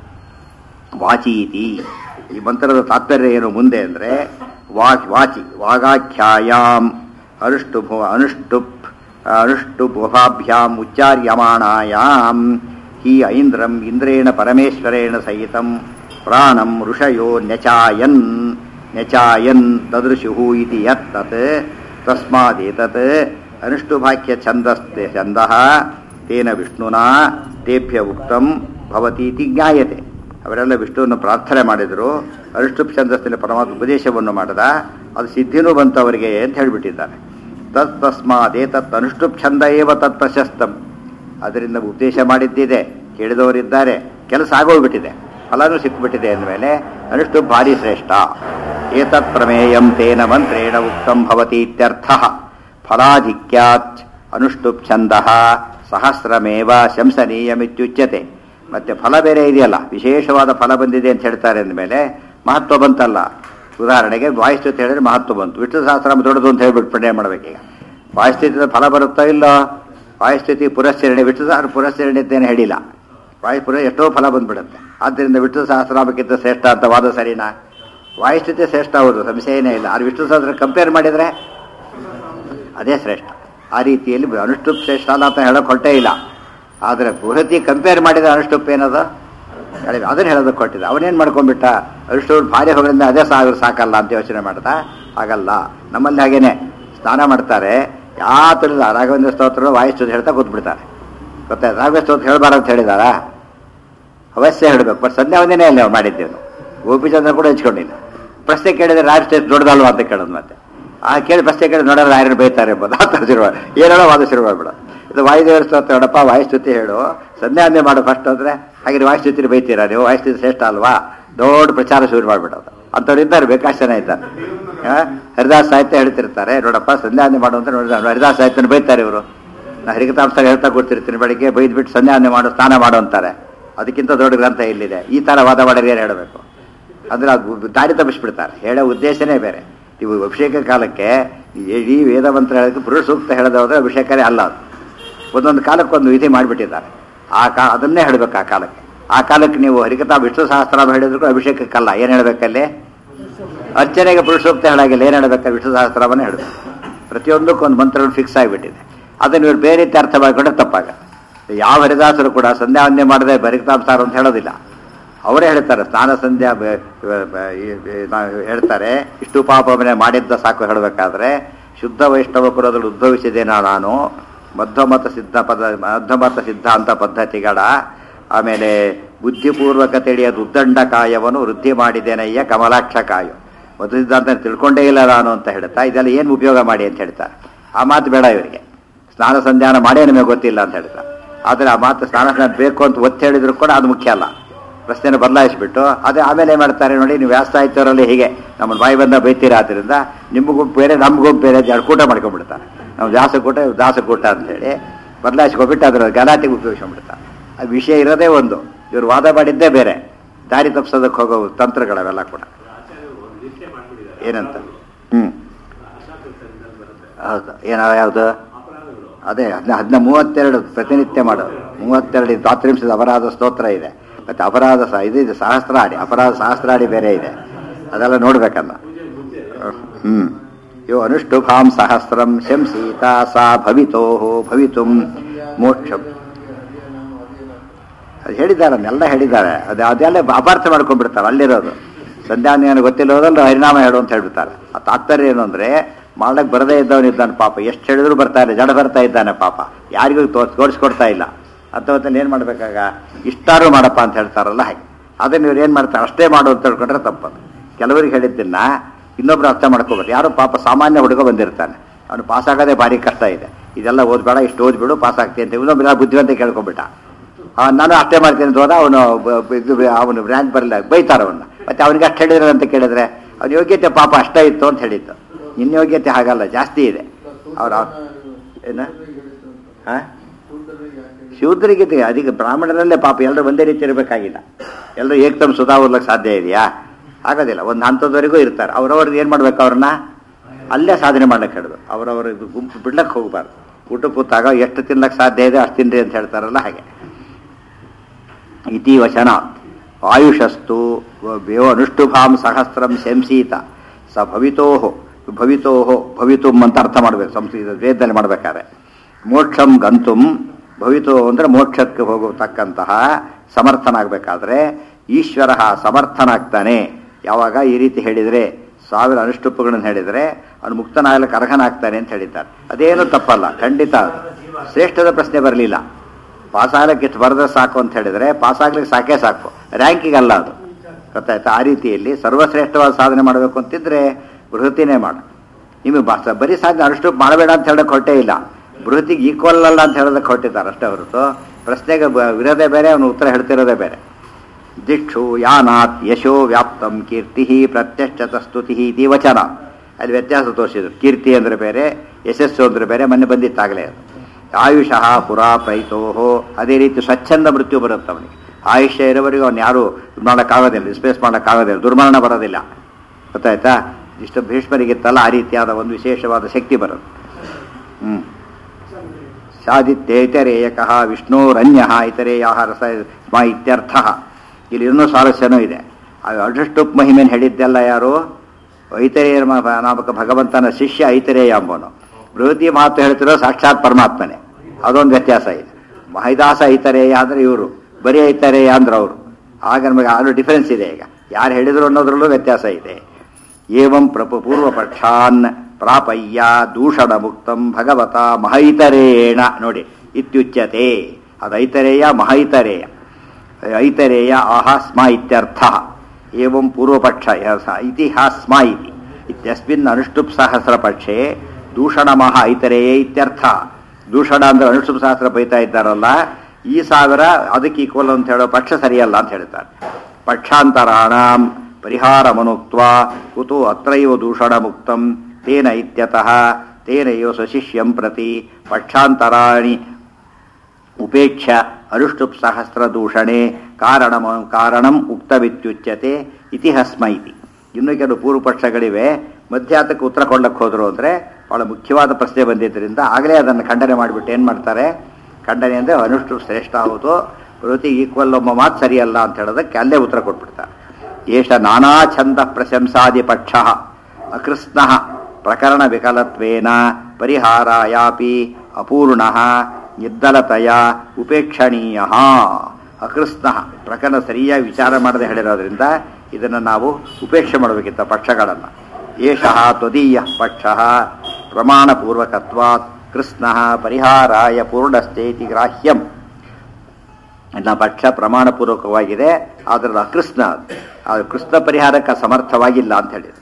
ವಾಚೀತಿ ಈ ಮಂತ್ರದ ತಾತ್ಪರ್ಯ ಏನು ಮುಂದೆ ಅಂದರೆ ವಾಚ್ ವಾಚಿ ವಾಗಾಖ್ಯಾಯಾಮ್ ಅನುಷ್ಠುಭ ಅನುಷ್ಠುಪ್ ಅನುಷ್ಠುಭಾಭ್ಯಾಮ್ ಉಚ್ಚಾರ್ಯಮಾಣಾಯಾಮ್ ಹಿ ಐಂದ್ರಂ ಇಂದ್ರೇಣ ಪರಮೇಶ್ವರೇಣ ಸಹಿತಂ ಪ್ರಾಣಂ ಋಷಯೋ ನ್ಯಚಾಯನ್ ನ್ಯಚಾಯನ್ ತದೃಶು ಇತಿ ಯತ್ ತತ್ ತಸ್ಮಾದೇತತ್ ಅನುಷ್ಠುಭಾಖ್ಯ ಛಂದಸ್ತೆ ಛಂದಃ ತೇನ ವಿಷ್ಣುನಾ ತೇಭ್ಯ ಉಕ್ತಂ ಭವತೀತಿ ಜ್ಞಾಯತೆ ಅವರೆಲ್ಲ ವಿಷ್ಣುವನ್ನು ಪ್ರಾರ್ಥನೆ ಮಾಡಿದರು ಅನುಷ್ಠುಪ್ ಛಂದಸ್ಸಿನ ಪರಮಾತ್ಮ ಉಪದೇಶವನ್ನು ಮಾಡದ ಅದು ಸಿದ್ಧಿನೂ ಬಂತು ಅವರಿಗೆ ಅಂತ ಹೇಳಿಬಿಟ್ಟಿದ್ದಾರೆ ತತ್ ತಸ್ಮಾದೇ ತತ್ ಅನುಷ್ಠುಪ್ ಛಂದ ಏವ ತತ್ ಪ್ರಶಸ್ತಂ ಅದರಿಂದ ಉಪದೇಶ ಮಾಡಿದ್ದಿದೆ ಕೇಳಿದವರಿದ್ದಾರೆ ಕೆಲಸ ಆಗೋಗ್ಬಿಟ್ಟಿದೆ ಫಲನೂ ಸಿಕ್ಬಿಟ್ಟಿದೆ ಅಂದಮೇಲೆ ಅನುಷ್ಠುಪ್ ಭಾರಿ ಶ್ರೇಷ್ಠ ಏತತ್ ಪ್ರಮೇಯಂ ತೇನ ಮಂತ್ರೇಣ ಉಕ್ತಂ ಭವತಿ ಇತ್ಯರ್ಥ ಫಲಾಧಿಕ್ಯಾತ್ ಅನುಷ್ಠುಪ್ ಛಂದ ಸಹಸ್ರಮೇವ ಶಂಸನೀಯಮಿತ್ಯುಚ್ಯತೆ ಮತ್ತೆ ಫಲ ಬೇರೆ ಇದೆಯಲ್ಲ ವಿಶೇಷವಾದ ಫಲ ಬಂದಿದೆ ಅಂತ ಹೇಳ್ತಾರೆ ಅಂದಮೇಲೆ ಮಹತ್ವ ಬಂತಲ್ಲ ಉದಾಹರಣೆಗೆ ವಾಯುಸ್ಥಿತಿ ಹೇಳಿದ್ರೆ ಮಹತ್ವ ಬಂತು ವಿಷ್ಣು ಸಹಸ್ರಾಮ ದೊಡ್ಡದು ಅಂತ ಹೇಳ್ಬಿಟ್ಟು ಪುಣ್ಯ ಮಾಡ್ಬೇಕೀಗ ವಾಯುಸ್ಥಿತಿದ ಫಲ ಬರುತ್ತೋ ಇಲ್ಲೋ ವಾಯುಸ್ಥಿತಿ ಪುರಸ್ಚರಣೆ ವಿಷ್ಣು ಸಹಸ್ರ ಪುರಸ್ಚರಣೆ ಅಂತೇನು ಹೇಳಿಲ್ಲ ವಾಯುಪುರ ಎಷ್ಟೋ ಫಲ ಬಂದ್ಬಿಡುತ್ತೆ ಆದ್ದರಿಂದ ವಿಷ್ಣು ಸಹಸ್ರಾಮಕ್ಕಿಂತ ಶ್ರೇಷ್ಠ ಅಂತ ವಾದ ಸರಿನಾ ವಾಯುಸ್ಥಿತಿ ಶ್ರೇಷ್ಠ ಹೌದು ಸಂಶಯನೇ ಇಲ್ಲ ಆದ್ರೆ ವಿಷ್ಣು ಸಹಸ್ರ ಕಂಪೇರ್ ಮಾಡಿದರೆ ಅದೇ ಶ್ರೇಷ್ಠ ಆ ರೀತಿಯಲ್ಲಿ ಅನುಷ್ಠುಪ್ ಶ್ರೇಷ್ಠ ಅಲ್ಲ ಅಂತ ಹೇಳೋಕೆ ಹೊಟ್ಟೆ ಇಲ್ಲ ಆದರೆ ಬೃಹತಿ ಕಂಪೇರ್ ಮಾಡಿದ ಅನುಷ್ಠುಪ್ ಏನದು ಕಡಿಮೆ ಅದನ್ನ ಹೇಳೋದಕ್ಕೆ ಕೊಟ್ಟಿದ್ದ ಅವನೇನು ಮಾಡ್ಕೊಂಡ್ಬಿಟ್ಟ ಅನುಷ್ಠುಪ್ ಭಾರಿ ಹೋಗೋದ್ರಿಂದ ಅದೇ ಸಾವಿರ ಸಾಕಲ್ಲ ಅಂತ ಯೋಚನೆ ಮಾಡ್ದ ಹಾಗಲ್ಲ ನಮ್ಮಲ್ಲಿ ಹಾಗೇನೆ ಸ್ನಾನ ಮಾಡ್ತಾರೆ ಯಾತರಿಲ್ಲ ರಾಘವೇಂದ್ರ ಸ್ತೋತ್ರ ವಾಯುಸ್ತುತಿ ಹೇಳ್ತಾ ಕೂತ್ಬಿಡ್ತಾರೆ ಗೊತ್ತಾಯ್ತು ರಾಘವೇಶ್ ಸ್ತೋತ್ರ ಹೇಳಬಾರ ಅಂತ ಹೇಳಿದಾರಾ ಅವಶ್ಯ ಹೇಳಬೇಕು ಬಟ್ ಸಂಧ್ಯಾ ವಂದನೆ ಅಲ್ಲಿ ನಾವು ಮಾಡಿದ್ದೇವೆ ಗೋಪಿಚಂದ್ರ ಕೂಡ ಹೆಚ್ಕೊಂಡಿಲ್ಲ ಪ್ರಶ್ನೆ ಕೇಳಿದ್ರೆ ರಾಜ ದೊಡ್ಡದಲ್ವಾ ಅಂತ ಕೇಳೋದು ಮತ್ತೆ ಆ ಕೇಳಿ ಪ್ರಶ್ನೆ ಕೇಳಿ ನೋಡೋರು ಯಾರು ಬೈತಾರೆ ಎಂಬುದು ಆ ಥರ ಶುರು ಮಾಡಿ ಏನೇನೋ ವಾದ ಶುರು ಮಾಡ್ಬಿಡ ಇದು ವಾಯುದೇವರ ಸ್ತೋತ್ರ ನೋಡಪ್ಪ ವಾಯುಸ್ತುತಿ ಹೇಳು ಸಂಧ್ಯಾವಂದನೆ ಮಾಡು ಫಸ್ಟ್ ಅಂದ್ರೆ ಹಾಗೆ ವಾಯುಸ್ತುತಿ ಬೈತೀರಾ ನೀವು ವಾಯುಸ್ತುತಿ ಶ್ರೇಷ್ಠ ಅಲ್ವಾ ದೊಡ್ಡ ಪ್ರಚಾರ ಶುರು ಮಾಡಿಬಿಡೋದು ಅಂಥವ್ರು ಇದ್ದಾರೆ ಬೇಕಾಷ್ಟು ಜನ ಇದ್ದಾರೆ ಆ, ಹರಿದಾಸ್ ಸಾಹಿತ್ಯ ಹೇಳ್ತಿರ್ತಾರೆ ನೋಡಪ್ಪ ಸಂಧ್ಯಾವಂದನೆ ಮಾಡು ಅಂತ ನೋಡಿದ ಹರಿದಾಸ್ ಸಾಹಿತ್ಯನ ಬೈತಾರೆ ಇವರು ನಾ ಹರಿಕತಾಂಸಾಗ ಹೇಳ್ತಾ ಕೊಡ್ತಿರ್ತೀನಿ ಬೆಳಿಗ್ಗೆ ಬೈದ್ಬಿಟ್ಟು ಸಂಧ್ಯಾವಂದನೆ ಮಾಡು ಸ್ನಾನ ಮಾಡು ಅಂತಾರೆ ಅದಕ್ಕಿಂತ ದೊಡ್ಡ ಗ್ರಂಥ ಇಲ್ಲಿದೆ ಈ ಥರ ವಾದ ಮಾಡಿದ್ರೆ ಏನು ಹೇಳಬೇಕು ಅಂದ್ರೆ ಅದು ದಾರಿ ತಪ್ಪಿಸ್ಬಿಡ್ತಾರೆ ಹೇಳೋ ಉದ್ದೇಶನೇ ಬೇರೆ ನೀವು ಅಭಿಷೇಕ ಕಾಲಕ್ಕೆ ಇಡೀ ವೇದ ಮಂತ್ರ ಹೇಳೋಕ್ಕೆ ಪುರುಷ ಸೂಕ್ತ ಹೇಳದೆ ಹೋದ್ರೆ ಅಭಿಷೇಕನೇ ಅಲ್ಲ ಅದು ಒಂದೊಂದು ಕಾಲಕ್ಕೆ ಒಂದು ವಿಧಿ ಮಾಡಿಬಿಟ್ಟಿದ್ದಾರೆ ಆ ಕಾ ಅದನ್ನೇ ಹೇಳಬೇಕು ಆ ಕಾಲಕ್ಕೆ ಆ ಕಾಲಕ್ಕೆ ನೀವು ಹರಿಕಥಾ ವಿಷ್ಣು ಸಹಸ್ರ ಹೇಳಿದ್ರು ಕೂಡ ಅಭಿಷೇಕಕ್ಕಲ್ಲ ಏನು ಹೇಳಬೇಕಲ್ಲಿ ಅರ್ಚನೆಗೆ ಪುರುಷೋಕ್ತ ಹೇಳಾಗಿಲ್ಲ ಏನು ಹೇಳಬೇಕು ವಿಷ್ಣು ಸಹಸ್ರವನ್ನೇ ಹೇಳಬೇಕು ಪ್ರತಿಯೊಂದಕ್ಕೂ ಒಂದು ಮಂತ್ರಗಳು ಫಿಕ್ಸ್ ಆಗಿಬಿಟ್ಟಿದೆ ಅದನ್ನು ಇವ್ರು ಬೇರೆ ರೀತಿ ಅರ್ಥ ಮಾಡಿಕೊಂಡ್ರೆ ತಪ್ಪಾಗ ಯಾವ ಹರಿದಾಸರು ಕೂಡ ಸಂಧ್ಯಾ ವಂದನೆ ಮಾಡದೆ ಬರಿತಾಂಸಾರ ಅಂತ ಹೇಳೋದಿಲ್ಲ ಅವರೇ ಹೇಳ್ತಾರೆ ಸ್ನಾನ ಸಂಧ್ಯಾ ಬ- ಬ- ಬ- ಈ- ಈ- ನಾವು ಹೇಳ್ತಾರೆ ಇಷ್ಟು ಪಾಪವನ್ನೇ ಮಾಡಿದ್ದ ಸಾಕು ಹೇಳಬೇಕಾದ್ರೆ ಶುದ್ಧ ವೈಷ್ಣವ ಕುಲದಲ್ಲಿ ಉದ್ಭವಿಸಿದ್ದೇನ ನಾನು ಮಧ್ವಮತ ಸಿದ್ಧ ಪದ ಮಧ್ವಮತ ಸಿದ್ಧಾಂತ ಪದ್ಧತಿಗಳ ಆಮೇಲೆ ಬುದ್ಧಿಪೂರ್ವಕ ತಿಳಿಯದ ಉದ್ದಂಡ ಕಾಯವನ್ನು ವೃದ್ಧಿ ಮಾಡಿದ್ದೇನಯ್ಯ ಕಮಲಾಕ್ಷ ಕಾಯು ಮಧು ಸಿದ್ಧಾಂತ ತಿಳ್ಕೊಂಡೇ ಇಲ್ಲ ನಾನು ಅಂತ ಹೇಳ್ತಾ ಇದೆಲ್ಲ ಏನು ಉಪಯೋಗ ಮಾಡಿ ಅಂತ ಹೇಳ್ತಾರೆ ಆ ಮಾತು ಬೇಡ ಇವರಿಗೆ ಸ್ನಾನ ಸಂಧ್ಯಾನ ಮಾಡೇ ನಿಮಗೆ ಗೊತ್ತಿಲ್ಲ ಅಂತ ಹೇಳ್ತಾರೆ ಆದರೆ ಆ ಮಾತು ಸ್ನಾನ ಸಂಧ್ಯಾನ ಬೇಕು ಅಂತ ಒತ್ತಿ ಹೇಳಿದ್ರು ಕೂಡ ಅದು ಮುಖ್ಯ ಅಲ್ಲ ಪ್ರಶ್ನೆನ ಬದಲಾಯಿಸ್ಬಿಟ್ಟು ಅದೇ ಆಮೇಲೆ ಏನು ಮಾಡ್ತಾರೆ ನೋಡಿ ನೀವು ವ್ಯಾಸ ಸಾಹಿತ್ಯವರಲ್ಲಿ ಹೀಗೆ ನಮ್ಮನ್ನು ಬಾಯಿ ಬಂದ ಬೈತೀರ ಆದ್ದರಿಂದ ನಿಮಗೂ ಬೇರೆ ನಮಗೂ ಬೇರೆ ಎರಡು ಕೂಟ ಮಾಡ್ಕೊಂಡ್ಬಿಡ್ತಾರೆ ನಾವು ವ್ಯಾಸಕೂಟ ಇವ್ರು ದಾಸಕೂಟ ಅಂತೇಳಿ ಬದಲಾಯಿಸ್ಕೊಬಿಟ್ಟು ಅದರ ಗಲಾಟೆಗೆ ಉಪಯೋಗಿಸ್ಕೊಂಡ್ಬಿಡ್ತಾರೆ ಆ ವಿಷಯ ಇರೋದೇ ಒಂದು ಇವ್ರು ವಾದ ಮಾಡಿದ್ದೇ ಬೇರೆ ದಾರಿ ತಪ್ಪಿಸೋದಕ್ಕೆ ಹೋಗೋ ತಂತ್ರಗಳವೆಲ್ಲ ಕೂಡ ಏನಂತ ಹ್ಞೂ ಹೌದು ಏನೋ ಯಾವುದು ಅದೇ ಹದಿನ ಹದಿನ ಮೂವತ್ತೆರಡು ಪ್ರತಿನಿತ್ಯ ಮಾಡೋದು ಮೂವತ್ತೆರಡು ದ್ವಾತ್ರಿಂಶದ ಅಪರಾಧ ಸ್ತೋತ್ರ ಇದೆ ಮತ್ತೆ ಅಪರಾಧ ಸಹ ಇದು ಇದೆ ಸಹಸ್ರಾಡಿ ಅಪರಾಧ ಸಹಸ್ರಾಡಿ ಬೇರೆ ಇದೆ ಅದೆಲ್ಲ ನೋಡ್ಬೇಕನ್ನ ಹ್ಮ್ ಯೋ ಅನುಷ್ಠುಭಾಂ ಸಹಸ್ರಂ ಶಂಸೀತ ಸಾ ಭವಿತೋ ಭವಿತುಂ ಮೋಕ್ಷ ಅದು ಹೇಳಿದ್ದಾರೆ ಅದನ್ನೆಲ್ಲ ಹೇಳಿದ್ದಾರೆ ಅದು ಅದೆಲ್ಲ ಅಪಾರ್ಥ ಮಾಡ್ಕೊಂಡ್ಬಿಡ್ತಾರೆ ಅಲ್ಲಿರೋದು ಸಂಧ್ಯಾನ ಗೊತ್ತಿಲ್ಲೋದಲ್ಲ ಹರಿನಾಮ ಹೇಳು ಅಂತ ಹೇಳ್ಬಿಡ್ತಾರೆ ಆ ತಾತ್ಪರ್ಯ ಏನು ಅಂದ್ರೆ ಮಾಡಕ್ ಬರದೇ ಇದ್ದವನಿದ್ದಾನೆ ಪಾಪ ಎಷ್ಟು ಹೇಳಿದ್ರು ಬರ್ತಾ ಇಲ್ಲ ಜಡ ಬರ್ತಾ ಇದ್ದಾನೆ ಪಾಪ ಯಾರಿಗೂ ತೋರ್ಸ್ ತೋರಿಸ್ಕೊಡ್ತಾ ಇಲ್ಲ ಅಂತವತ್ತಲ್ಲಿ ಏನು ಮಾಡ್ಬೇಕಾಗ ಇಷ್ಟಾರು ಮಾಡಪ್ಪ ಅಂತ ಹೇಳ್ತಾರಲ್ಲ ಹಾಗೆ ಅದನ್ನ ಇವ್ರು ಏನು ಮಾಡ್ತಾರೆ ಅಷ್ಟೇ ಮಾಡು ಅಂತ ಹೇಳ್ಕೊಂಡ್ರೆ ತಪ್ಪದು ಕೆಲವರಿಗೆ ಹೇಳಿದ್ದನ್ನ ಇನ್ನೊಬ್ರು ಅರ್ಥ ಮಾಡ್ಕೋಬೇಕು ಯಾರೋ ಪಾಪ ಸಾಮಾನ್ಯ ಹುಡುಗ ಬಂದಿರ್ತಾನೆ ಅವನು ಪಾಸ್ ಆಗೋದೇ ಭಾರಿ ಕಷ್ಟ ಇದೆ ಇದೆಲ್ಲ ಓದ್ಬೇಡ ಇಷ್ಟು ಓದ್ಬಿಡು ಪಾಸ್ ಆಗ್ತೀನಿ ಅಂತ ಇನ್ನೊಬ್ಬ ಬುದ್ಧಿವಂತ ಕೇಳ್ಕೊಂಬಿಟ್ಟ ಆ, ನಾನು ಅಷ್ಟೇ ಮಾಡ್ತೀನಿ ಅಂತ ಹೋದ ಅವನು ಬ- ಬ- ಇದು ಅವನು ರ್ಯಾಂಕ್ ಬರಲಿಲ್ಲ ಬೈತಾರ ಅವನ್ನ ಮತ್ತೆ ಅವನಿಗೆ ಅಷ್ಟು ಹೇಳಿದ್ರೆ ಅಂತ ಕೇಳಿದ್ರೆ ಅವನ ಯೋಗ್ಯತೆ ಪಾಪ ಅಷ್ಟೇ ಇತ್ತು ಅಂತ ಹೇಳಿತ್ತು ನಿನ್ನ ಯೋಗ್ಯತೆ ಹಾಗಲ್ಲ ಜಾಸ್ತಿ ಇದೆ ಅವ್ರ ಏನ ಹಾ ಶೂದ್ರಿಗೆ ಇದು ಅದಕ್ಕೆ ಬ್ರಾಹ್ಮಣರಲ್ಲೇ ಪಾಪ ಎಲ್ಲರೂ ಒಂದೇ ರೀತಿ ಇರಬೇಕಾಗಿಲ್ಲ ಎಲ್ಲರೂ ಏಕ್ದಮ್ ಸುಧಾ ಓದ್ಲಿಕ್ಕೆ ಸಾಧ್ಯ ಇದೆಯಾ ಆಗೋದಿಲ್ಲ ಒಂದು ಹಂತದವರೆಗೂ ಇರ್ತಾರೆ ಅವ್ರವ್ರಿಗೆ ಏನು ಮಾಡ್ಬೇಕು ಅವ್ರನ್ನ ಅಲ್ಲೇ ಸಾಧನೆ ಮಾಡ್ಲಿಕ್ಕೆ ಹೇಳ್ಬೇಕು ಅವ್ರವ್ರ ಗುಂಪು ಬಿಡ್ಲಕ್ಕೆ ಹೋಗ್ಬಾರ್ದು ಊಟ ಕೂತಾಗ ಎಷ್ಟು ತಿನ್ಲಕ್ಕೆ ಸಾಧ್ಯ ಇದೆ ಅಷ್ಟು ತಿನ್ರಿ ಅಂತ ಹೇಳ್ತಾರಲ್ಲ ಹಾಗೆ ಇತಿ ವಚನ ಆಯುಷಸ್ತು ವ್ಯೋ ಅನುಷ್ಠುಭಾಂ ಸಹಸ್ರಂ ಶಂಸೀತ ಸ ಭವಿತೋ ಭವಿತೋ ಭವಿತುಂ ಅಂತ ಅರ್ಥ ಮಾಡಬೇಕು ಸಂಸ್ಕೃತ ವೇದದಲ್ಲಿ ಮಾಡಬೇಕಾದ್ರೆ ಮೋಕ್ಷಂ ಗಂತುಂ ಭವಿತೋ ಅಂದರೆ ಮೋಕ್ಷಕ್ಕೆ ಹೋಗತಕ್ಕಂತಹ ಸಮರ್ಥನಾಗಬೇಕಾದ್ರೆ ಈಶ್ವರ ಸಮರ್ಥನಾಗ್ತಾನೆ ಯಾವಾಗ ಈ ರೀತಿ ಹೇಳಿದರೆ ಸಾವಿರ ಅನುಷ್ಠುಪಗಳನ್ನು ಹೇಳಿದರೆ ಅವನು ಮುಕ್ತನಾಗಲಿಕ್ಕೆ ಅರ್ಹನಾಗ್ತಾನೆ ಅಂತ ಹೇಳಿದ್ದಾರೆ ಅದೇನು ತಪ್ಪಲ್ಲ ಖಂಡಿತ ಅದು. ಶ್ರೇಷ್ಠದ ಪ್ರಶ್ನೆ ಬರಲಿಲ್ಲ ಪಾಸ್ ಆಗ್ಲಿಕ್ಕೆ ಇಷ್ಟು ಬರೆದ್ರೆ ಸಾಕು ಅಂತ ಹೇಳಿದ್ರೆ ಪಾಸ್ ಆಗ್ಲಿಕ್ಕೆ ಸಾಕೇ ಸಾಕು ರ್ಯಾಂಕಿಗೆ ಅಲ್ಲ ಅದು ಗೊತ್ತಾಯ್ತಾ ಆ ರೀತಿಯಲ್ಲಿ ಸರ್ವಶ್ರೇಷ್ಠವಾದ ಸಾಧನೆ ಮಾಡಬೇಕು ಅಂತಿದ್ರೆ ಬೃಹತಿನೇ ಮಾಡು ನಿಮಗೆ ಬಾ ಬರೀ ಸಾಧನೆ ಅಷ್ಟು ಮಾಡಬೇಡ ಅಂತ ಹೇಳಕ್ಕೆ ಹೊಟ್ಟೆ ಇಲ್ಲ ಬೃಹತಿಗೆ ಈಕ್ವಲ್ ಅಲ್ಲ ಅಂತ ಹೇಳೋದಕ್ಕೆ ಹೊಟ್ಟಿದ್ದಾರೆ ಅಷ್ಟೇ ಹೊರತು ಪ್ರಶ್ನೆಗೆ ಬ- ಇರೋದೇ ಬೇರೆ ಅವನು ಉತ್ತರ ಹೇಳ್ತಿರೋದೇ ಬೇರೆ ದಿಕ್ಷು ಯಾನಾತ್ ಯಶೋ ವ್ಯಾಪ್ತಂ ಕೀರ್ತಿ ಪ್ರತ್ಯಕ್ಷತ ಸ್ತುತಿ ಇತಿ ವಚನ ಅಲ್ಲಿ ವ್ಯತ್ಯಾಸ ತೋರಿಸಿದ್ರು ಕೀರ್ತಿ ಅಂದ್ರೆ ಬೇರೆ ಯಶಸ್ಸು ಅಂದ್ರೆ ಬೇರೆ ಮೊನ್ನೆ ಬಂದಿತ್ತಾಗಲೇ ಅದು ಆಯುಷಃ ಪುರಾ ಪ್ರೈತೋಹೋ ಅದೇ ರೀತಿ ಸ್ವಚ್ಛಂದ ಮೃತ್ಯು ಬರುತ್ತೆ ಅವನಿಗೆ ಆಯುಷ್ಯ ಇರೋವರೆಗೂ ಅವನು ಯಾರು ಇದು ಮಾಡೋಕ್ಕಾಗೋದಿಲ್ಲ ಡಿಸ್ಪೇಸ್ ಮಾಡೋಕ್ಕಾಗೋದಿಲ್ಲ ದುರ್ಮರಣ ಬರೋದಿಲ್ಲ ಗೊತ್ತಾಯ್ತಾ ಇಷ್ಟು ಭೀಷ್ಮರಿಗಿತ್ತಲ್ಲ ಆ ರೀತಿಯಾದ ಒಂದು ವಿಶೇಷವಾದ ಶಕ್ತಿ ಬರೋದು ಹ್ಮ್ ಸಾದಿತ್ಯೈತರೇಯಕಃ ವಿಷ್ಣೋರನ್ಯ ಇತರೇಯ ರಸ ಸ್ಮ ಇತ್ಯರ್ಥ ಇಲ್ಲಿ ಇನ್ನೂ ಸ್ವಾರಸ್ಯನೂ ಇದೆ ಆ ಅಡ್ರಷ್ಟುಪ್ ಮಹಿಮೆಯನ್ನು ಹೇಳಿದ್ದೆಲ್ಲ ಯಾರು ಐತರೇಯ ಮ- ನಾಮಕ ಭಗವಂತನ ಶಿಷ್ಯ ಐತರೇಯ ಎಂಬನು ಬೃಹತಿ ಮಾತು ಹೇಳ್ತಿರೋ ಸಾಕ್ಷಾತ್ ಪರಮಾತ್ಮನೇ ಅದೊಂದು ವ್ಯತ್ಯಾಸ ಇದೆ ಮಹಿದಾಸ ಐತರೇಯ ಅಂದ್ರೆ ಇವರು ಬರೀ ಐತರೇಯ ಅಂದ್ರೆ ಅವರು ಆಗ ನಮಗೆ ಅದು ಡಿಫರೆನ್ಸ್ ಇದೆ ಈಗ ಯಾರು ಹೇಳಿದ್ರು ಅನ್ನೋದ್ರಲ್ಲೂ ವ್ಯತ್ಯಾಸ ಇದೆ ಏವಂ ಪ್ರಪು ಪೂರ್ವಪಕ್ಷಾನ್ ಪ್ರಾಪಯ್ಯ ದೂಷಣ ಮುಕ್ತಂ ಭಗವತ ಮಹೈತರೇಣ ನೋಡಿ ಇತ್ಯುಚ್ಯತೆ ಅದು ಐತರೇಯ ಮಹೈತರೇಯ ಐತರೇಯ ಆಹ ಸ್ಮ ಇತ್ಯರ್ಥ ಏವಂ ಪೂರ್ವಪಕ್ಷ ಯ- ಇತಿ ಹಾ ಸ್ಮ ಇತಿ ಇತ್ಯಸ್ಮಿನ್ ಅನುಷ್ಠುಪ್ ಸಹಸ್ರ ಪಕ್ಷೆ ದೂಷಣಮಃ ಐತರೇಯ ಇತ್ಯರ್ಥ ದೂಷಣ ಅಂದ್ರೆ ಅನುಷ್ಠುಪ್ ಸಹಸ್ರ ಬೈತಾ ಇದ್ದಾರಲ್ಲ ಈ ಸಾವಿರ ಅದಕ್ಕೆ ಈಕ್ವಲ್ ಅಂತ ಹೇಳೋ ಪಕ್ಷ ಸರಿಯಲ್ಲ ಅಂತ ಹೇಳ್ತಾರೆ ಪಕ್ಷಾಂತರಾಣಾಂ ಪರಿಹಾರ ಮನುಕ್ತ ಕುತು ಅತ್ರೈವ ದೂಷಣ ಮುಕ್ತಂ ತೇನ ಇತ್ಯತಃ ತೇನೈವ ಸ್ವಶಿಷ್ಯಂ ಪ್ರತಿ ಪಕ್ಷಾಂತರಾಣಿ ಉಪೇಕ್ಷ ಅನುಷ್ಠುಪ್ ಸಹಸ್ರ ದೂಷಣೆ ಕಾರಣ ಕಾರಣಂ ಉಕ್ತವಿತ್ಯುಚ್ಯತೆ ಇತಿ ಹಸ್ಮ ಇತಿ ಇನ್ನು ಕೆಲವು ಪೂರ್ವಪಕ್ಷಗಳಿವೆ ಮಧ್ಯಾತಕ್ಕೆ ಉತ್ತರ ಕೊಡ್ಲಕ್ಕೆ ಹೋದ್ರು ಅಂದರೆ ಬಹಳ ಮುಖ್ಯವಾದ ಪ್ರಶ್ನೆ ಬಂದಿದ್ದರಿಂದ ಆಗಲೇ ಅದನ್ನು ಖಂಡನೆ ಮಾಡಿಬಿಟ್ಟು ಏನು ಮಾಡ್ತಾರೆ ಖಂಡನೆ ಅಂದರೆ ಅನುಷ್ಠು ಶ್ರೇಷ್ಠ ಆಗುವುದು ಪ್ರತಿ ಈಕ್ವಲ್ ಒಬ್ಬ ಮಾತು ಸರಿಯಲ್ಲ ಅಂತ ಹೇಳೋದಕ್ಕೆ ಅಲ್ಲೇ ಉತ್ತರ ಕೊಟ್ಬಿಡ್ತಾರೆ ಏಷ ನಾನಾ ಛಂದ ಪ್ರಶಂಸಾದಿ ಪಕ್ಷ ಅಕೃಷ್ಣ ಪ್ರಕರಣ ವಿಕಲತ್ವೇನ ಪರಿಹಾರಾಯಾಪಿ ಅಪೂರ್ಣ ನಿರ್ದಲತೆಯ ಉಪೇಕ್ಷಣೀಯ ಅಕೃಷ್ಣ ಪ್ರಕರಣ ಸರಿಯಾಗಿ ವಿಚಾರ ಮಾಡದೆ ಹೇಳಿರೋದ್ರಿಂದ ಇದನ್ನು ನಾವು ಉಪೇಕ್ಷೆ ಮಾಡಬೇಕಿತ್ತ ಪಕ್ಷಗಳನ್ನು ಏಷ ತ್ವದೀಯ ಪಕ್ಷ ಪ್ರಮಾಣಪೂರ್ವಕತ್ವಾತ್ ಕೃಷ್ಣ ಪರಿಹಾರಾಯ ಪೂರ್ಣಸ್ಥೇತಿ ಗ್ರಾಹ್ಯಂ ನನ್ನ ಪಕ್ಷ ಪ್ರಮಾಣಪೂರ್ವಕವಾಗಿದೆ ಆದರೆ ಅದು ಅಕೃಷ್ಣ ಅದು. ಅದು ಕೃಷ್ಣ ಪರಿಹಾರಕ್ಕೆ ಸಮರ್ಥವಾಗಿಲ್ಲ ಅಂತ ಹೇಳಿದ್ರು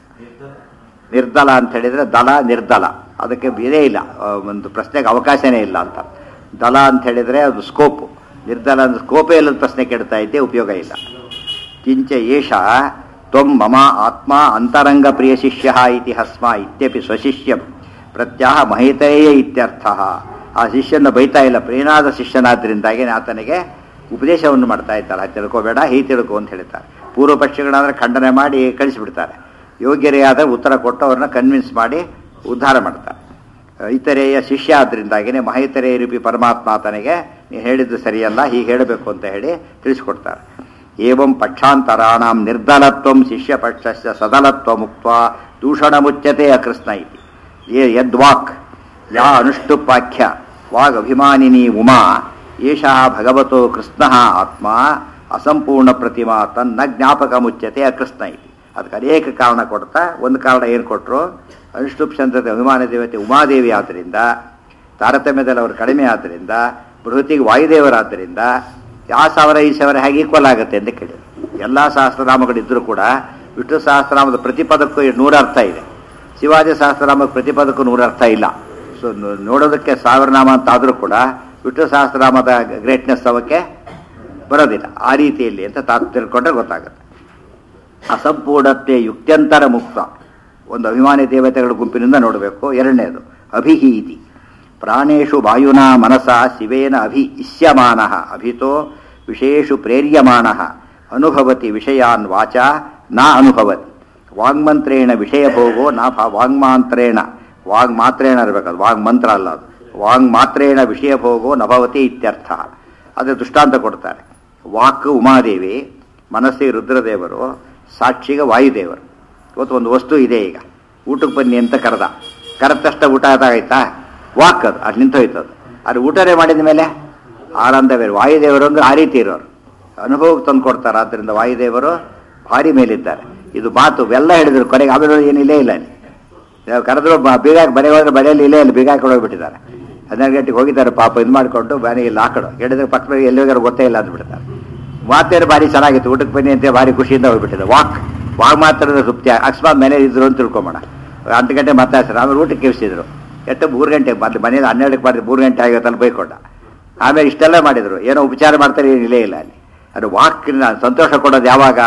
ನಿರ್ದಲ ಅಂತ ಹೇಳಿದ್ರೆ ದಲ ನಿರ್ದಲ ಅದಕ್ಕೆ ಬೇರೆ ಇಲ್ಲ ಆ, ಒಂದು ಪ್ರಶ್ನೆಗೆ ಅವಕಾಶನೇ ಇಲ್ಲ ಅಂತ ದಲ ಅಂತ ಹೇಳಿದ್ರೆ ಅದು ಸ್ಕೋಪ್ ನಿರ್ದಲ ಅಂದ್ರೆ ಸ್ಕೋಪೇ ಇಲ್ಲದ ಪ್ರಶ್ನೆ ಕೇಳ್ತಾ ಇದ್ದೆ ಉಪಯೋಗ ಇಲ್ಲ ಕಿಂಚ ಏಷ ತ್ವಂ ಮಮ ಆತ್ಮ ಅಂತರಂಗ ಪ್ರಿಯ ಶಿಷ್ಯ ಇತಿ ಹಸ್ಮ ಇತ್ಯಪಿ ಸ್ವಶಿಷ್ಯಂ ಪ್ರತ್ಯಾಹ ಮಹಿತೇಯ ಇತ್ಯರ್ಥ ಆ ಶಿಷ್ಯನ ಬೈತಾ ಇಲ್ಲ ಪ್ರೇನಾದ ಶಿಷ್ಯನಾದ್ರಿಂದಾಗಿ ಆತನಿಗೆ ಉಪದೇಶವನ್ನು ಮಾಡ್ತಾ ಇದ್ದಾರೆ ಅದು ತಿಳ್ಕೋಬೇಡ ಹೀ ತಿಳ್ಕೊ ಅಂತ ಹೇಳ್ತಾರೆ ಪೂರ್ವ ಪಕ್ಷಗಳಾದ್ರೆ ಖಂಡನೆ ಮಾಡಿ ಕಳಿಸಿಬಿಡ್ತಾರೆ ಯೋಗ್ಯರೇ ಆದ ಉತ್ತರ ಕೊಟ್ಟು ಅವ್ರನ್ನ ಕನ್ವಿನ್ಸ್ ಮಾಡಿ ಉದ್ಧಾರ ಮಾಡ್ತಾರೆ ಇತರೆಯ ಶಿಷ್ಯ ಆದ್ರಿಂದಾಗಿನೇ ಮಹೈತರೆಯ ರೂಪಿ ಪರಮಾತ್ಮ ಆತನಿಗೆ ನೀವು ಹೇಳಿದ್ದು ಸರಿಯಲ್ಲ ಹೀಗೆ ಹೇಳಬೇಕು ಅಂತ ಹೇಳಿ ತಿಳಿಸ್ಕೊಡ್ತಾರೆ ಏವಂ ಪಕ್ಷಾಂತರಾಣಾಂ ನಿರ್ದಲತ್ವಂ ಶಿಷ್ಯ ಪಕ್ಷಸ್ಯ ಸದಲತ್ವ ಮುಕ್ತ ದೂಷಣ ಮುಚ್ಚತೆ ಅಕೃಷ್ಣ ಇತಿ ಯೇ ಯದ್ವಾಕ್ ಯಾ ಅನುಷ್ಠುಪಾಖ್ಯ ವಾಗಭಿಮಾನಿನಿ ಉಮಾ ಏಷಃ ಭಗವತೋ ಕೃಷ್ಣ ಆತ್ಮ ಅಸಂಪೂರ್ಣ ಪ್ರತಿಮಾ ತನ್ನ ಜ್ಞಾಪಕ ಮುಚ್ಚತೆ ಅಕೃಷ್ಣ ಇತಿ ಅದಕ್ಕೆ ಅನೇಕ ಕಾರಣ ಕೊಡ್ತಾ ಒಂದು ಕಾರಣ ಏನು ಕೊಟ್ಟರು ಅನುಷ್ಠುಪ್ ಚಂದ್ರದ ಅಭಿಮಾನ ದೇವತೆ ಉಮಾದೇವಿ ಆದ್ದರಿಂದ ತಾರತಮ್ಯದಲ್ಲಿ ಅವರು ಕಡಿಮೆ ಆದ್ದರಿಂದ ಬೃಹತಿಗೆ ವಾಯುದೇವರಾದ್ದರಿಂದ ಆ ಸಾವಿರ ಈ ಸಾವಿರ ಹೇಗೆ ಈಕ್ವಲ್ ಆಗುತ್ತೆ ಅಂತ ಕೇಳಿದ್ರು ಎಲ್ಲ ಸಹಸ್ರನಾಮಗಳಿದ್ದರೂ ಕೂಡ ವಿಷ್ಣು ಸಹಸ್ರನಾಮದ ಪ್ರತಿಪದಕ್ಕೂ ನೂರ ಅರ್ಥ ಇದೆ ಶಿವಾಜಿ ಸಹಸ್ರನಾಮದ ಪ್ರತಿಪದಕ್ಕೂ ನೂರ ಅರ್ಥ ಇಲ್ಲ ಸೊ ನೋಡೋದಕ್ಕೆ ಸಾವಿರ ನಾಮ ಅಂತ ಆದರೂ ಕೂಡ ವಿಷ್ಣು ಸಹಸ್ರನಾಮದ ಗ್ರೇಟ್ನೆಸ್ ಅವಕ್ಕೆ ಬರೋದಿಲ್ಲ ಆ ರೀತಿಯಲ್ಲಿ ಅಂತ ತಾ ತಿಳ್ಕೊಂಡ್ರೆ ಗೊತ್ತಾಗುತ್ತೆ ಅಸಂಪೂರ್ಣತೆ ಯುಕ್ತ್ಯಂತರ ಮುಕ್ತ ಒಂದು ಅಭಿಮಾನಿ ದೇವತೆಗಳ ಗುಂಪಿನಿಂದ ನೋಡಬೇಕು ಎರಡನೇದು ಅಭಿಹೀತಿ ಪ್ರಾಣೇಶು ವಾಯುನಾ ಮನಸ ಶಿವೇನ ಅಭಿ ಇಷ್ಯಮಾನ ಅಭಿತೋ ವಿಶೇಷು ಪ್ರೇರ್ಯಮಾಣ ಅನುಭವತಿ ವಿಷಯಾನ್ ವಾಚ ನ ಅನುಭವತಿ ವಾಗ್ಮಂತ್ರೇಣ ವಿಷಯ ಭೋಗೋ ನ ಭ- ವಾಗ್ಮಾಂತ್ರೇಣ ವಾಗ್ಮಾತ್ರೇಣ ಇರಬೇಕದು ವಾಗ್ಮಂತ್ರ ಅಲ್ಲ ಅದು ವಾಗ್ಮಾತ್ರೇಣ ವಿಷಯ ಭೋಗೋ ನಭವತಿ ಇತ್ಯರ್ಥ ಅದೇ ದೃಷ್ಟಾಂತ ಕೊಡ್ತಾರೆ ವಾಕ್ ಉಮಾದೇವಿ ಮನಸ್ಸಿ ರುದ್ರದೇವರು ಸಾಕ್ಷಿಗೆ ವಾಯುದೇವರು ಇವತ್ತು ಒಂದು ವಸ್ತು ಇದೆ ಈಗ ಊಟಕ್ಕೆ ಬನ್ನಿ ಅಂತ ಕರೆದ ಕರೆದ ತಕ್ಷಣ ಊಟ ಆಯ್ತಾ ವಾಕ್ ಅದು ಅದು ನಿಂತೋಯ್ತು ಅದು ಅದು ಊಟನೇ ಮಾಡಿದ ಮೇಲೆ ಆನಂದ ಬೇರೆ ವಾಯುದೇವರು ಅಂದ್ರೆ ಆ ರೀತಿ ಇರೋರು ಅನುಭವಕ್ಕೆ ತಂದು ಕೊಡ್ತಾರೆ ಆದ್ದರಿಂದ ವಾಯುದೇವರು ಭಾರಿ ಮೇಲಿದ್ದಾರೆ ಇದು ಮಾತು ಬೆಲ್ಲ ಹಿಡಿದ್ರು ಕೊನೆಗೆ ಆಮೇಲೆ ಏನಿಲ್ಲೇ ಇಲ್ಲ ಅಲ್ಲಿ ನಾವು ಕರೆದ್ರು ಬ- ಬೀಗ ಬರೆ ಹೋದ್ರೆ ಬರೆಯಲ್ಲಿ ಇಲ್ಲೇ ಇಲ್ಲಿ ಬೀಗ ಹಾಕೊಂಡು ಹೋಗ್ಬಿಟ್ಟಿದ್ದಾರೆ ಹನ್ನೆರಡು ಗಂಟೆಗೆ ಹೋಗಿದ್ದಾರೆ ಪಾಪ ಇದು ಮಾಡಿಕೊಂಡು ಮನೆಗೆ ಇಲ್ಲಿ ಹಾಕೋದು ಹೇಳಿದ್ರೆ ಪಕ್ಕದಲ್ಲಿ ಎಲ್ಲಿ ಹೋಗ್ಯಾರ ಗೊತ್ತೇ ಇಲ್ಲ ಅಂದ್ಬಿಡ್ತಾರೆ ಮಾತೇನು ಭಾರಿ ಚೆನ್ನಾಗಿತ್ತು ಊಟಕ್ಕೆ ಬನ್ನಿ ಅಂತ ಭಾರಿ ಖುಷಿಯಿಂದ ಹೋಗ್ಬಿಟ್ಟಿದೆ ವಾಕ್ ವಾಕ್ ಮಾತ್ರ ತೃಪ್ತಿ ಅಕಸ್ಮಾತ್ ಮನೆ ಇದ್ರು ಅಂತ ತಿಳ್ಕೊಂಬೋಣ ಹತ್ತು ಗಂಟೆ ಮಾತಾಡ್ತಾರೆ ಆಮೇಲೆ ಊಟಕ್ಕೆ ಕಿವಿಸಿದ್ರು ಎಷ್ಟು ಮೂರು ಗಂಟೆಗೆ ಬಂದು ಮನೇಲಿ ಹನ್ನೆರಡಕ್ಕೆ ಮಾಡಿದ್ರು ಮೂರು ಗಂಟೆ ಆಗಿತ್ತಲ್ಲಿ ಬೈಕೊಂಡ ಆಮೇಲೆ ಇಷ್ಟೆಲ್ಲ ಮಾಡಿದ್ರು ಏನೋ ಉಪಚಾರ ಮಾಡ್ತಾರೆ ಏನಿಲ್ಲೇ ಇಲ್ಲ ಅಲ್ಲಿ ಅದು ವಾಕ್ನ ಸಂತೋಷ ಕೊಡೋದು ಯಾವಾಗ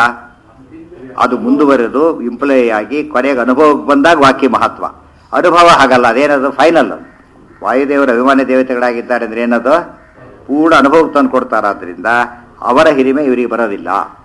ಅದು ಮುಂದುವರೆದು ಇಂಪ್ಲೈ ಆಗಿ ಕೊನೆಗೆ ಅನುಭವಕ್ಕೆ ಬಂದಾಗ ವಾಕ್ಯ ಮಹತ್ವ ಅನುಭವ ಹಾಗಲ್ಲ ಅದೇನದು ಫೈನಲ್ ವಾಯುದೇವರು ಅಭಿಮಾನಿ ದೇವತೆಗಳಾಗಿದ್ದಾರೆ ಅಂದ್ರೆ ಏನದು ಪೂರ್ಣ ಅನುಭವಕ್ಕೆ ತಂದು ಕೊಡ್ತಾರಾದ್ರಿಂದ ಅವರ ಹಿರಿಮೆ ಇವರಿಗೆ ಬರೋದಿಲ್ಲ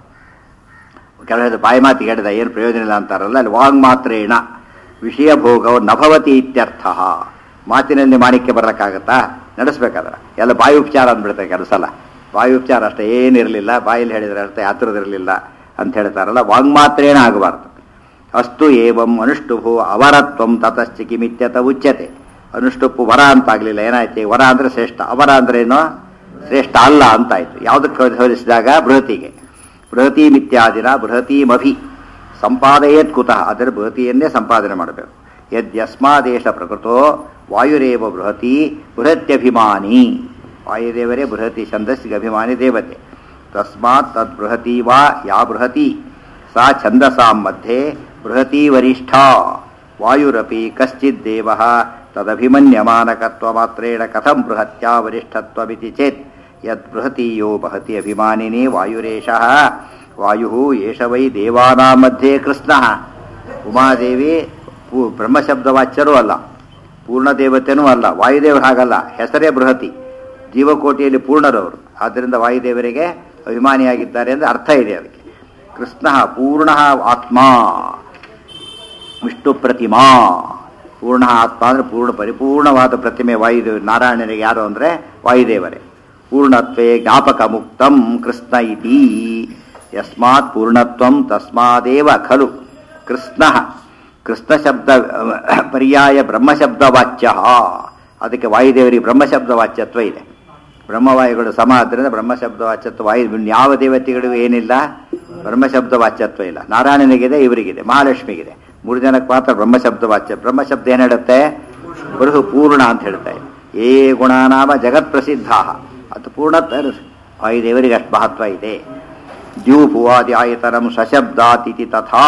ಕೆಲವು ಬಾಯಿ ಮಾತಿಗೆ ಹೇಳಿದ ಏನು ಪ್ರಯೋಜನ ಇಲ್ಲ ಅಂತಾರಲ್ಲ ಅಲ್ಲಿ ವಾಂಗ್ ಮಾತ್ರೇಣ ವಿಷಯ ಭೋಗವು ನಭವತಿ ಇತ್ಯರ್ಥ ಮಾತಿನಲ್ಲಿ ಮಾಣಿಕ್ಯ ಬರೋಕ್ಕಾಗತ್ತಾ ನಡೆಸ್ಬೇಕಾದ್ರೆ ಎಲ್ಲ ಬಾಯಿ ಉಪಚಾರ ಅಂದ್ಬಿಡ್ತಾರೆ ಕೆಲವು ಸಲ ಬಾಯಿ ಉಪಚಾರ ಅಷ್ಟೇ ಏನಿರಲಿಲ್ಲ ಬಾಯಲ್ಲಿ ಹೇಳಿದ್ರೆ ಅಷ್ಟೇ ಹತ್ರದಿರಲಿಲ್ಲ ಅಂತ ಹೇಳ್ತಾರಲ್ಲ ವಾಂಗ್ಮಾತ್ರೇಣ ಆಗಬಾರ್ದು ಅಸ್ತು ಏವಂ ಅನುಷ್ಠುಭು ಅವರತ್ವಂ ತತಶ್ಚ ಕಿಮಿತ್ಯತ ಉಚ್ಯತೆ ಅನುಷ್ಠುಪ್ಪು ವರ ಅಂತಾಗಲಿಲ್ಲ ಏನಾಯ್ತು ವರ ಅಂದ್ರೆ ಶ್ರೇಷ್ಠ ಅವರ ಅಂದ್ರೆ ಏನು ಶ್ರೇಷ್ಠ ಅಲ್ಲ ಅಂತಾಯ್ತು ಯಾವುದಕ್ಕೆ ಹೋಲಿಸಿದಾಗ ಬೃಹತಿಗೆ ಬೃಹತೀಮಿತ್ಯಾದಿನ ಬೃಹತೀಮಭಿ ಸಂಪಾದಯೇತ್ ಕುತಃ ಅದರ ಬೃಹತಿಯನ್ನೇ ಸಂಪಾದನೆ ಮಾಡಬೇಕು ಯದ್ಯಸ್ಮಾದೇಶ ಪ್ರಕೃತೋ ವಾಯುರೇವ ಬೃಹತಿ ಬೃಹತ್ಯಭಿಮಾನಿ ವಾಯುದೇವರೇ ಬೃಹತಿ ಛಂದಸ್ಸಿಗೆ ಅಭಿಮಾನಿ ದೇವತೆ ತಸ್ಮಾತ್ ತದ್ ಬೃಹತಿ ವಾ ಯಾ ಬೃಹತಿ ಸಾ ಛಂದಸಾಂ ಮಧ್ಯೆ ಬೃಹತಿ ವರಿಷ್ಠ ವಾಯುರಪಿ ಕಶ್ಚಿತ್ ದೇವ ತದಭಿಮನ್ಯಮಾನಕತ್ವ ಮಾತ್ರೇಣ ಕಥಂ ಬೃಹತ್ಯಾ ವರಿಷ್ಠತ್ವಮಿತಿ ಚೇತ್ ಯದ್ ಬೃಹತೀಯೋ ಬಹತಿ ಅಭಿಮಾನಿನಿ ವಾಯುರೇಶಃ ವಾಯು ಏಷ ವೈ ದೇವಾನಾಂ ಮಧ್ಯೆ ಕೃಷ್ಣಃ ಉಮಾದೇವಿ ಪೂ- ಬ್ರಹ್ಮಶಬ್ದವಾಚ್ಯರೂ ಅಲ್ಲ ಪೂರ್ಣ ದೇವತೆನೂ ಅಲ್ಲ ವಾಯುದೇವರು ಹಾಗಲ್ಲ ಹೆಸರೇ ಬೃಹತಿ ಜೀವಕೋಟಿಯಲ್ಲಿ ಪೂರ್ಣರವರು ಆದ್ದರಿಂದ ವಾಯುದೇವರಿಗೆ ಅಭಿಮಾನಿಯಾಗಿದ್ದಾರೆ ಎಂದು ಅರ್ಥ ಇದೆ ಅದಕ್ಕೆ ಕೃಷ್ಣ ಪೂರ್ಣ ಆತ್ಮ ವಿಷ್ಣು ಪ್ರತಿಮಾ ಪೂರ್ಣ ಆತ್ಮ ಅಂದರೆ ಪೂರ್ಣ ಪರಿಪೂರ್ಣವಾದ ಪ್ರತಿಮೆ ವಾಯುದೇವ ನಾರಾಯಣನಿಗೆ ಯಾರು ಅಂದರೆ ವಾಯುದೇವರೇ ಪೂರ್ಣತ್ವೇ ಜ್ಞಾಪಕ ಮುಕ್ತಂ ಕೃಷ್ಣ ಇತಿ ಯಸ್ಮಾತ್ ಪೂರ್ಣತ್ವಂ ತಸ್ಮಾದೇವ ಖಲು ಕೃಷ್ಣ ಕೃಷ್ಣ ಶಬ್ದ ಅಹ್, ಪರ್ಯಾಯ ಬ್ರಹ್ಮಶಬ್ದ ವಾಚ್ಯ ಅದಕ್ಕೆ ವಾಯುದೇವರಿಗೆ ಬ್ರಹ್ಮಶಬ್ದ ವಾಚ್ಯತ್ವ ಇದೆ ಬ್ರಹ್ಮವಾಯುಗಳು ಸಮ ಆದ್ದರಿಂದ ಬ್ರಹ್ಮಶಬ್ದ ವಾಚ್ಯತ್ವ ವಾಯು ಯಾವ ದೇವತೆಗಳಿಗೂ ಏನಿಲ್ಲ ಬ್ರಹ್ಮಶಬ್ದ ವಾಚ್ಯತ್ವ ಇಲ್ಲ ನಾರಾಯಣನಿಗಿದೆ ಇವರಿಗಿದೆ ಮಹಾಲಕ್ಷ್ಮಿಗಿದೆ ಮೂರು ಜನಕ್ಕೆ ಮಾತ್ರ ಬ್ರಹ್ಮಶಬ್ದ ವಾಚ್ಯ ಬ್ರಹ್ಮಶಬ್ದ ಏನು ಹೇಳುತ್ತೆ ಬರುಹು ಪೂರ್ಣ ಅಂತ ಹೇಳ್ತಾ ಇದೆ ಏ ಗುಣನಾಮ ಜಗತ್ ಪ್ರಸಿದ್ಧ ಅದು ಪೂರ್ಣ ವಾಯುದೇವರಿಗೆ ಅಷ್ಟು ಮಹತ್ವ ಇದೆ ದ್ಯೂಪುವಾದಿ ಆಯತರಂ ಸಶಬ್ದಾತಿಥಿ ತಥಾ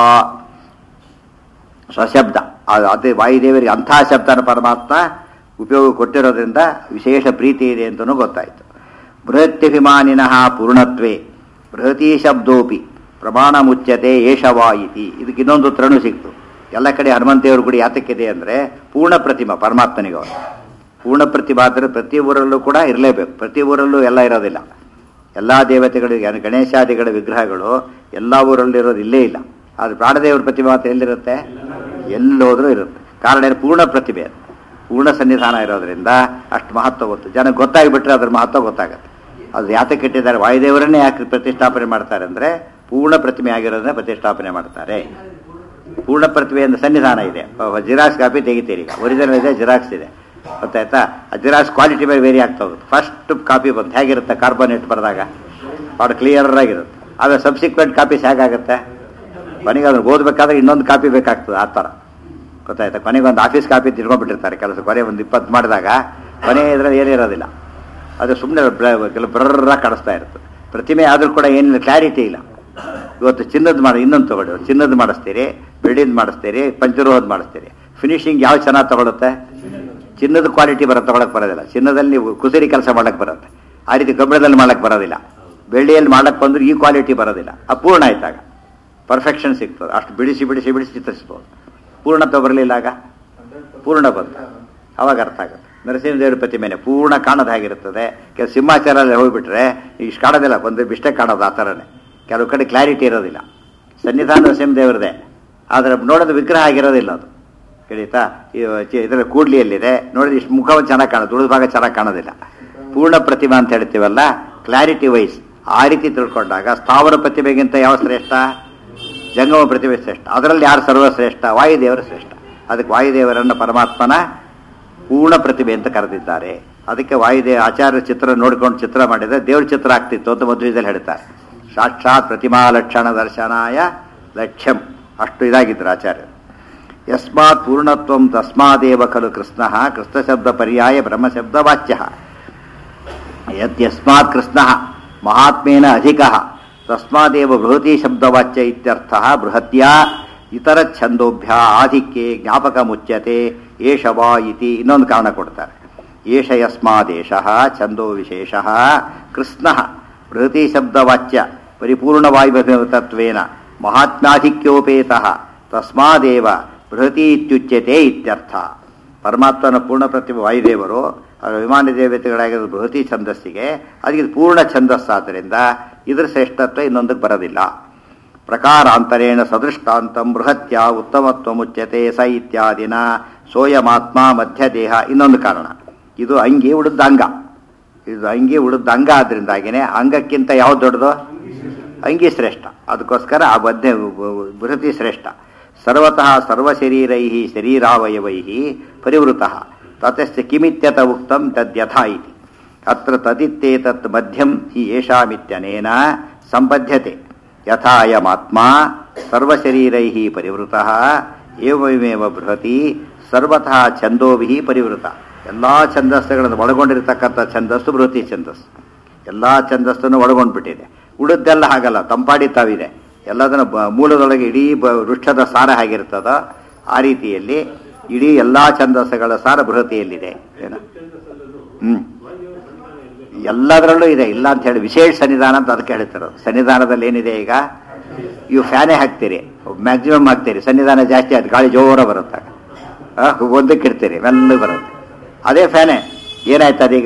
ಸ್ವಶಬ್ದ ಅದು ಅದೇ ವಾಯುದೇವರಿಗೆ ಅಂಥ ಶಬ್ದನ ಪರಮಾತ್ಮ ಉಪಯೋಗ ಕೊಟ್ಟಿರೋದ್ರಿಂದ ವಿಶೇಷ ಪ್ರೀತಿ ಇದೆ ಅಂತಲೂ ಗೊತ್ತಾಯಿತು ಬೃಹತ್ಯಭಿಮಾನಿನಃ ಪೂರ್ಣತ್ವೇ ಬೃಹತಿ ಶಬ್ದೋಪಿ ಪ್ರಮಾಣ ಮುಚ್ಚತೆ ಏಷವಾ ಇತಿ ಇದಕ್ಕೆ ಇನ್ನೊಂದು ಉತ್ತರನೂ ಸಿಕ್ತು ಎಲ್ಲ ಕಡೆ ಹನುಮಂತೇವ್ರ ಗುಡಿ ಯಾತಕ್ಕಿದೆ ಅಂದರೆ ಪೂರ್ಣ ಪ್ರತಿಮಾ ಪರಮಾತ್ಮನಿಗೆ ಅವರು ಪೂರ್ಣ ಪ್ರತಿಮಾ ಅಂದರೆ ಪ್ರತಿ ಊರಲ್ಲೂ ಕೂಡ ಇರಲೇಬೇಕು ಪ್ರತಿ ಊರಲ್ಲೂ ಎಲ್ಲ ಇರೋದಿಲ್ಲ ಎಲ್ಲ ದೇವತೆಗಳಿಗೆ ಅಂದ್ರೆ ಗಣೇಶಾದಿಗಳ ವಿಗ್ರಹಗಳು ಎಲ್ಲ ಊರಲ್ಲಿರೋದು ಇಲ್ಲೇ ಇಲ್ಲ ಆದರೆ ಪ್ರಾಣದೇವರ ಪ್ರತಿಮೆ ಮಾತ್ರ ಎಲ್ಲಿರುತ್ತೆ ಎಲ್ಲೋದ್ರೂ ಇರುತ್ತೆ ಕಾರಣ ಏನು ಪೂರ್ಣ ಪ್ರತಿಭೆ ಅದು ಪೂರ್ಣ ಸನ್ನಿಧಾನ ಇರೋದ್ರಿಂದ ಅಷ್ಟು ಮಹತ್ವ ಗೊತ್ತು ಜನಕ್ಕೆ ಗೊತ್ತಾಗಿಬಿಟ್ರೆ ಅದ್ರ ಮಹತ್ವ ಗೊತ್ತಾಗುತ್ತೆ ಅದು ಯಾತಕ್ಕೆ ಇಟ್ಟಿದ್ದಾರೆ ವಾಯುದೇವರನ್ನೇ ಯಾಕೆ ಪ್ರತಿಷ್ಠಾಪನೆ ಮಾಡ್ತಾರೆ ಅಂದರೆ ಪೂರ್ಣ ಪ್ರತಿಮೆ ಆಗಿರೋದನ್ನ ಪ್ರತಿಷ್ಠಾಪನೆ ಮಾಡ್ತಾರೆ ಪೂರ್ಣ ಪ್ರತಿಭೆ ಅಂತ ಸನ್ನಿಧಾನ ಇದೆ ಜಿರಾಕ್ಸ್ ಕಾಪಿ ತೆಗಿತೀರಿ ಈಗ ಒರಿಜಿನಲ್ ಇದೆ ಜಿರಾಕ್ಸ್ ಇದೆ ಗೊತ್ತಾಯ್ತಾ ಆ ಜಿರಾಕ್ಸ್ ಕ್ವಾಲಿಟಿ ಮೇಲೆ ವೇರಿ ಆಗ್ತಾ ಹೋಗುತ್ತೆ ಫಸ್ಟ್ ಕಾಪಿ ಬಂತು ಹೇಗಿರುತ್ತೆ ಕಾರ್ಬೋನೇಟ್ ಬರೆದಾಗ ಭಾಳ ಕ್ಲಿಯರ್ ಆಗಿರುತ್ತೆ ಆಮೇಲೆ ಸಬ್ಸಿಕ್ವೆಂಟ್ ಕಾಪೀಸ್ ಹೇಗಾಗುತ್ತೆ ಕೊನೆಗೆ ಅದನ್ನು ಓದಬೇಕಾದ್ರೆ ಇನ್ನೊಂದು ಕಾಪಿ ಬೇಕಾಗ್ತದೆ ಆ ಥರ ಗೊತ್ತಾಯ್ತಾ ಕೊನೆಗೆ ಒಂದು ಆಫೀಸ್ ಕಾಪಿ ತಿಳ್ಕೊಂಡ್ಬಿಟ್ಟಿರ್ತಾರೆ ಕೆಲಸ ಕೊನೆ ಒಂದು ಇಪ್ಪತ್ತು ಮಾಡಿದಾಗ ಕೊನೆ ಇದರಲ್ಲಿ ಏನಿರೋದಿಲ್ಲ ಅದು ಸುಮ್ಮನೆ ಕೆಲವು ಬ್ರರ್ರ ಕಾಣಿಸ್ತಾ ಇರುತ್ತೆ ಪ್ರತಿಮೆ ಆದರೂ ಕೂಡ ಏನಿಲ್ಲ ಕ್ಲಾರಿಟಿ ಇಲ್ಲ ಇವತ್ತು ಚಿನ್ನದ ಮಾಡಿ ಇನ್ನೊಂದು ತಗೊಳ್ಳಿ ಚಿನ್ನದ ಮಾಡಿಸ್ತೀರಿ ಬೆಳ್ಳಿದ್ ಮಾಡಿಸ್ತೀರಿ ಪಂಚರೋಹದ್ ಮಾಡಿಸ್ತೀರಿ ಫಿನಿಶಿಂಗ್ ಯಾವ ಚೆನ್ನಾಗಿ ತಗೊಳುತ್ತೆ ಚಿನ್ನದ ಕ್ವಾಲಿಟಿ ಬರೋ ತಗೊಳಕ್ ಬರೋದಿಲ್ಲ ಚಿನ್ನದಲ್ಲಿ ನೀವು ಕುಸಿರಿ ಕೆಲಸ ಮಾಡಕ್ ಬರುತ್ತೆ ಆ ರೀತಿ ಕಬ್ಬಿಣದಲ್ಲಿ ಮಾಡಕ್ ಬರೋದಿಲ್ಲ ಬೆಳ್ಳಿಯಲ್ಲಿ ಮಾಡಕ್ ಬಂದ್ರೆ ಈ ಕ್ವಾಲಿಟಿ ಬರೋದಿಲ್ಲ ಅಪೂರ್ಣ ಆಯ್ತಾಗ ಪರ್ಫೆಕ್ಷನ್ ಸಿಗ್ತದೆ ಅಷ್ಟು ಬಿಡಿಸಿ ಬಿಡಿಸಿ ಬಿಡಿಸಿ ಚಿತ್ರಿಸ್ಬೋದು ಪೂರ್ಣತ್ವ ಬರಲಿಲ್ಲ ಆಗ ಪೂರ್ಣ ಬಂತ ಅವಾಗ ಅರ್ಥ ಆಗುತ್ತೆ ನರಸಿಂಹದೇವರ ಪ್ರತಿಮೆನೆ ಪೂರ್ಣ ಕಾಣೋದು ಹೇಗಿರುತ್ತದೆ ಕೆಲವು ಸಿಂಹಾಚಾರಲ್ಲಿ ಹೋಗ್ಬಿಟ್ರೆ ಇಷ್ಟು ಕಾಣೋದಿಲ್ಲ ಒಂದು ಬಿಷ್ಟೇ ಕಾಣೋದು ಆ ಥರನೇ ಕೆಲವು ಕಡೆ ಕ್ಲಾರಿಟಿ ಇರೋದಿಲ್ಲ ಸನ್ನಿಧಾನ ನರಸಿಂಹದೇವರದೇ ಆದರೆ ನೋಡೋದು ವಿಗ್ರಹ ಆಗಿರೋದಿಲ್ಲ ಅದು ತಿಳಿತಾ ಇದರ ಕೂಡ್ಲಿಯಲ್ಲಿದೆ ನೋಡಿದ್ರೆ ಇಷ್ಟು ಮುಖವನ್ನು ಚೆನ್ನಾಗಿ ಕಾಣೋದು ಉಳಿದ ಭಾಗ ಚೆನ್ನಾಗಿ ಕಾಣೋದಿಲ್ಲ ಪೂರ್ಣ ಪ್ರತಿಮಾ ಅಂತ ಹೇಳ್ತೀವಲ್ಲ ಕ್ಲಾರಿಟಿ ವೈಸ್ ಆ ರೀತಿ ತಿಳ್ಕೊಂಡಾಗ ಸ್ಥಾವರ ಪ್ರತಿಭೆಗಿಂತ ಯಾವ ಶ್ರೇಷ್ಠ ಜಂಗಮ ಪ್ರತಿಭೆ ಶ್ರೇಷ್ಠ ಅದರಲ್ಲಿ ಯಾರು ಸರ್ವಶ್ರೇಷ್ಠ ವಾಯುದೇವರು ಶ್ರೇಷ್ಠ ಅದಕ್ಕೆ ವಾಯುದೇವರನ್ನು ಪರಮಾತ್ಮನ ಪೂರ್ಣ ಪ್ರತಿಭೆ ಅಂತ ಕರೆದಿದ್ದಾರೆ ಅದಕ್ಕೆ ವಾಯುದೇವ ಆಚಾರ್ಯ ಚಿತ್ರ ನೋಡ್ಕೊಂಡು ಚಿತ್ರ ಮಾಡಿದರೆ ದೇವ್ರ ಚಿತ್ರ ಆಗ್ತಿತ್ತು ಅಂತ ಮದುವೆದಲ್ಲಿ ಹೇಳ್ತಾರೆ ಸಾಕ್ಷಾತ್ ಪ್ರತಿಮಾ ಲಕ್ಷಣ ದರ್ಶನಾಯ ಲಕ್ಷ್ಯಂ ಅಷ್ಟು ಇದಾಗಿದ್ರು ಆಚಾರ್ಯರು ಯಸ್ಮಾತ್ ಪೂರ್ಣತ್ವಂ ತಸ್ಮಾದೇವ ಖಲು ಕೃಷ್ಣ ಕೃಷ್ಣ ಶಬ್ದ ಪರ್ಯಾಯ ಬ್ರಹ್ಮಶಬ್ದ ವಾಚ್ಯ ಯಸ್ಮಾತ್ ಕೃಷ್ಣ ಮಹಾತ್ಮೇನ ಅಧಿಕ ತಸ್ಮಾದೇವ ಬೃಹತಿ ಶಬ್ದವಾಚ್ಯ ಇತ್ಯರ್ಥ ಬೃಹತ್ಯ ಇತರ ಛಂದೋಭ್ಯ ಆಧಿಕ್ಯೆ ಜ್ಞಾಪಕ ಮುಚ್ಯತೆ ಏಷ ವಾ ಇತಿ ಇನ್ನೊಂದು ಕಾರಣ ಕೊಡ್ತಾರೆ ಏಷ ಯಸ್ಮಾದೇಶ ಛಂದೋ ವಿಶೇಷ ಕೃಷ್ಣ ಬೃಹತಿ ಶಬ್ದವಾಚ್ಯ ಪರಿಪೂರ್ಣವಾಯುತತ್ವೇನ ಮಹಾತ್ಮ್ಯಾಧಿಕ್ಯೋಪೇತ ತಸ್ಮಾದೇವ ಬೃಹತಿ ಇತ್ಯುಚ್ಯತೆ ಇತ್ಯರ್ಥ ಪರಮಾತ್ಮನ ಪೂರ್ಣ ಪ್ರತಿಭೆ ವಾಯುದೇವರು ಅವರ ವಿಮಾನ ದೇವತೆಗಳಾಗಿರೋ ಬೃಹತಿ ಛಂದಸ್ಸಿಗೆ ಅದಕ್ಕೆ ಇದು ಪೂರ್ಣ ಛಂದಸ್ಸಾದ್ದರಿಂದ ಇದರ ಶ್ರೇಷ್ಠತ್ವ ಇನ್ನೊಂದಕ್ಕೆ ಬರೋದಿಲ್ಲ ಪ್ರಕಾರಾಂತರೇಣ ಸದೃಷ್ಟಾಂತಂ ಬೃಹತ್ಯ ಉತ್ತಮತ್ವ ಮುಚ್ಯತೆ ಸ ಇತ್ಯಾದಿನ ಸೋಯಮಾತ್ಮ ಮಧ್ಯದೇಹ ಇನ್ನೊಂದು ಕಾರಣ ಇದು ಅಂಗಿ ಉಳಿದ ಅಂಗ ಇದು ಅಂಗಿ ಉಳಿದ ಅಂಗ ಆದ್ರಿಂದಾಗಿನೇ ಅಂಗಕ್ಕಿಂತ ಯಾವ್ದು ದೊಡ್ಡದು ಅಂಗಿ ಶ್ರೇಷ್ಠ ಅದಕ್ಕೋಸ್ಕರ ಆ ಮಧ್ಯ ಬೃಹತಿ ಶ್ರೇಷ್ಠ ಸರ್ವತಃ ಸರ್ವಶರೀರೈ ಶರೀರಾವಯವೈ ಪರಿವೃತ ತತಶ್ಚ ಕಿಮಿತ್ಯತ ಉಕ್ತಂ ತದ್ಯಥಾ ಇತಿ ಅತ್ರ ತದಿತ್ತೇತತ್ ಮಧ್ಯಂ ಹಿ ಯೇಷಾಮಿತ್ಯನೇನ ಸಂಬಧ್ಯತೆ ಯಥಾ ಅಯಮಾತ್ಮ ಸರ್ವಶರೀರೈ ಪರಿವೃತ ಏವಮೇವ ಬೃಹತಿ ಸರ್ವತಃ ಛಂದೋಭಿ ಪರಿವೃತ ಎಲ್ಲ ಛಂದಸ್ಸುಗಳನ್ನು ಒಳಗೊಂಡಿರ್ತಕ್ಕಂಥ ಛಂದಸ್ಸು ಬೃಹತಿ ಛಂದಸ್ಸು ಎಲ್ಲ ಛಂದಸ್ಸನ್ನು ಒಳಗೊಂಡ್ಬಿಟ್ಟಿದೆ ಉಳಿದೆಲ್ಲ ಹಾಗಲ್ಲ ತಂಪಾಡಿ ತಾವಿದೆ ಎಲ್ಲದನ್ನು ಬ ಮೂಲದೊಳಗೆ ಇಡೀ ಬ ವೃಕ್ಷದ ಸಾರ ಹೇಗಿರ್ತದೋ ಆ ರೀತಿಯಲ್ಲಿ ಇಡೀ ಎಲ್ಲ ಛಂದಸ್ಸುಗಳ ಸಾರ ಬೃಹತಿಯಲ್ಲಿದೆ ಏನು ಹ್ಞೂ ಎಲ್ಲದರಲ್ಲೂ ಇದೆ ಇಲ್ಲ ಅಂತ ಹೇಳಿ ವಿಶೇಷ ಸನ್ನಿಧಾನ ಅಂತ ಅದಕ್ಕೆ ಹೇಳ್ತಿರೋದು ಸನ್ನಿಧಾನದಲ್ಲಿ ಏನಿದೆ ಈಗ ಇವು ಫ್ಯಾನೇ ಹಾಕ್ತೀರಿ ಮ್ಯಾಕ್ಸಿಮಮ್ ಹಾಕ್ತೀರಿ ಸನ್ನಿಧಾನ ಜಾಸ್ತಿ ಆಯ್ತು ಗಾಳಿ ಜೋರ ಬರುತ್ತೆ ಆ, ಒಂದಕ್ಕೆ ಇಡ್ತೀರಿ ಮೆಲ್ಲ ಬರುತ್ತೆ ಅದೇ ಫ್ಯಾನೇ ಏನಾಯ್ತು ಅದೀಗ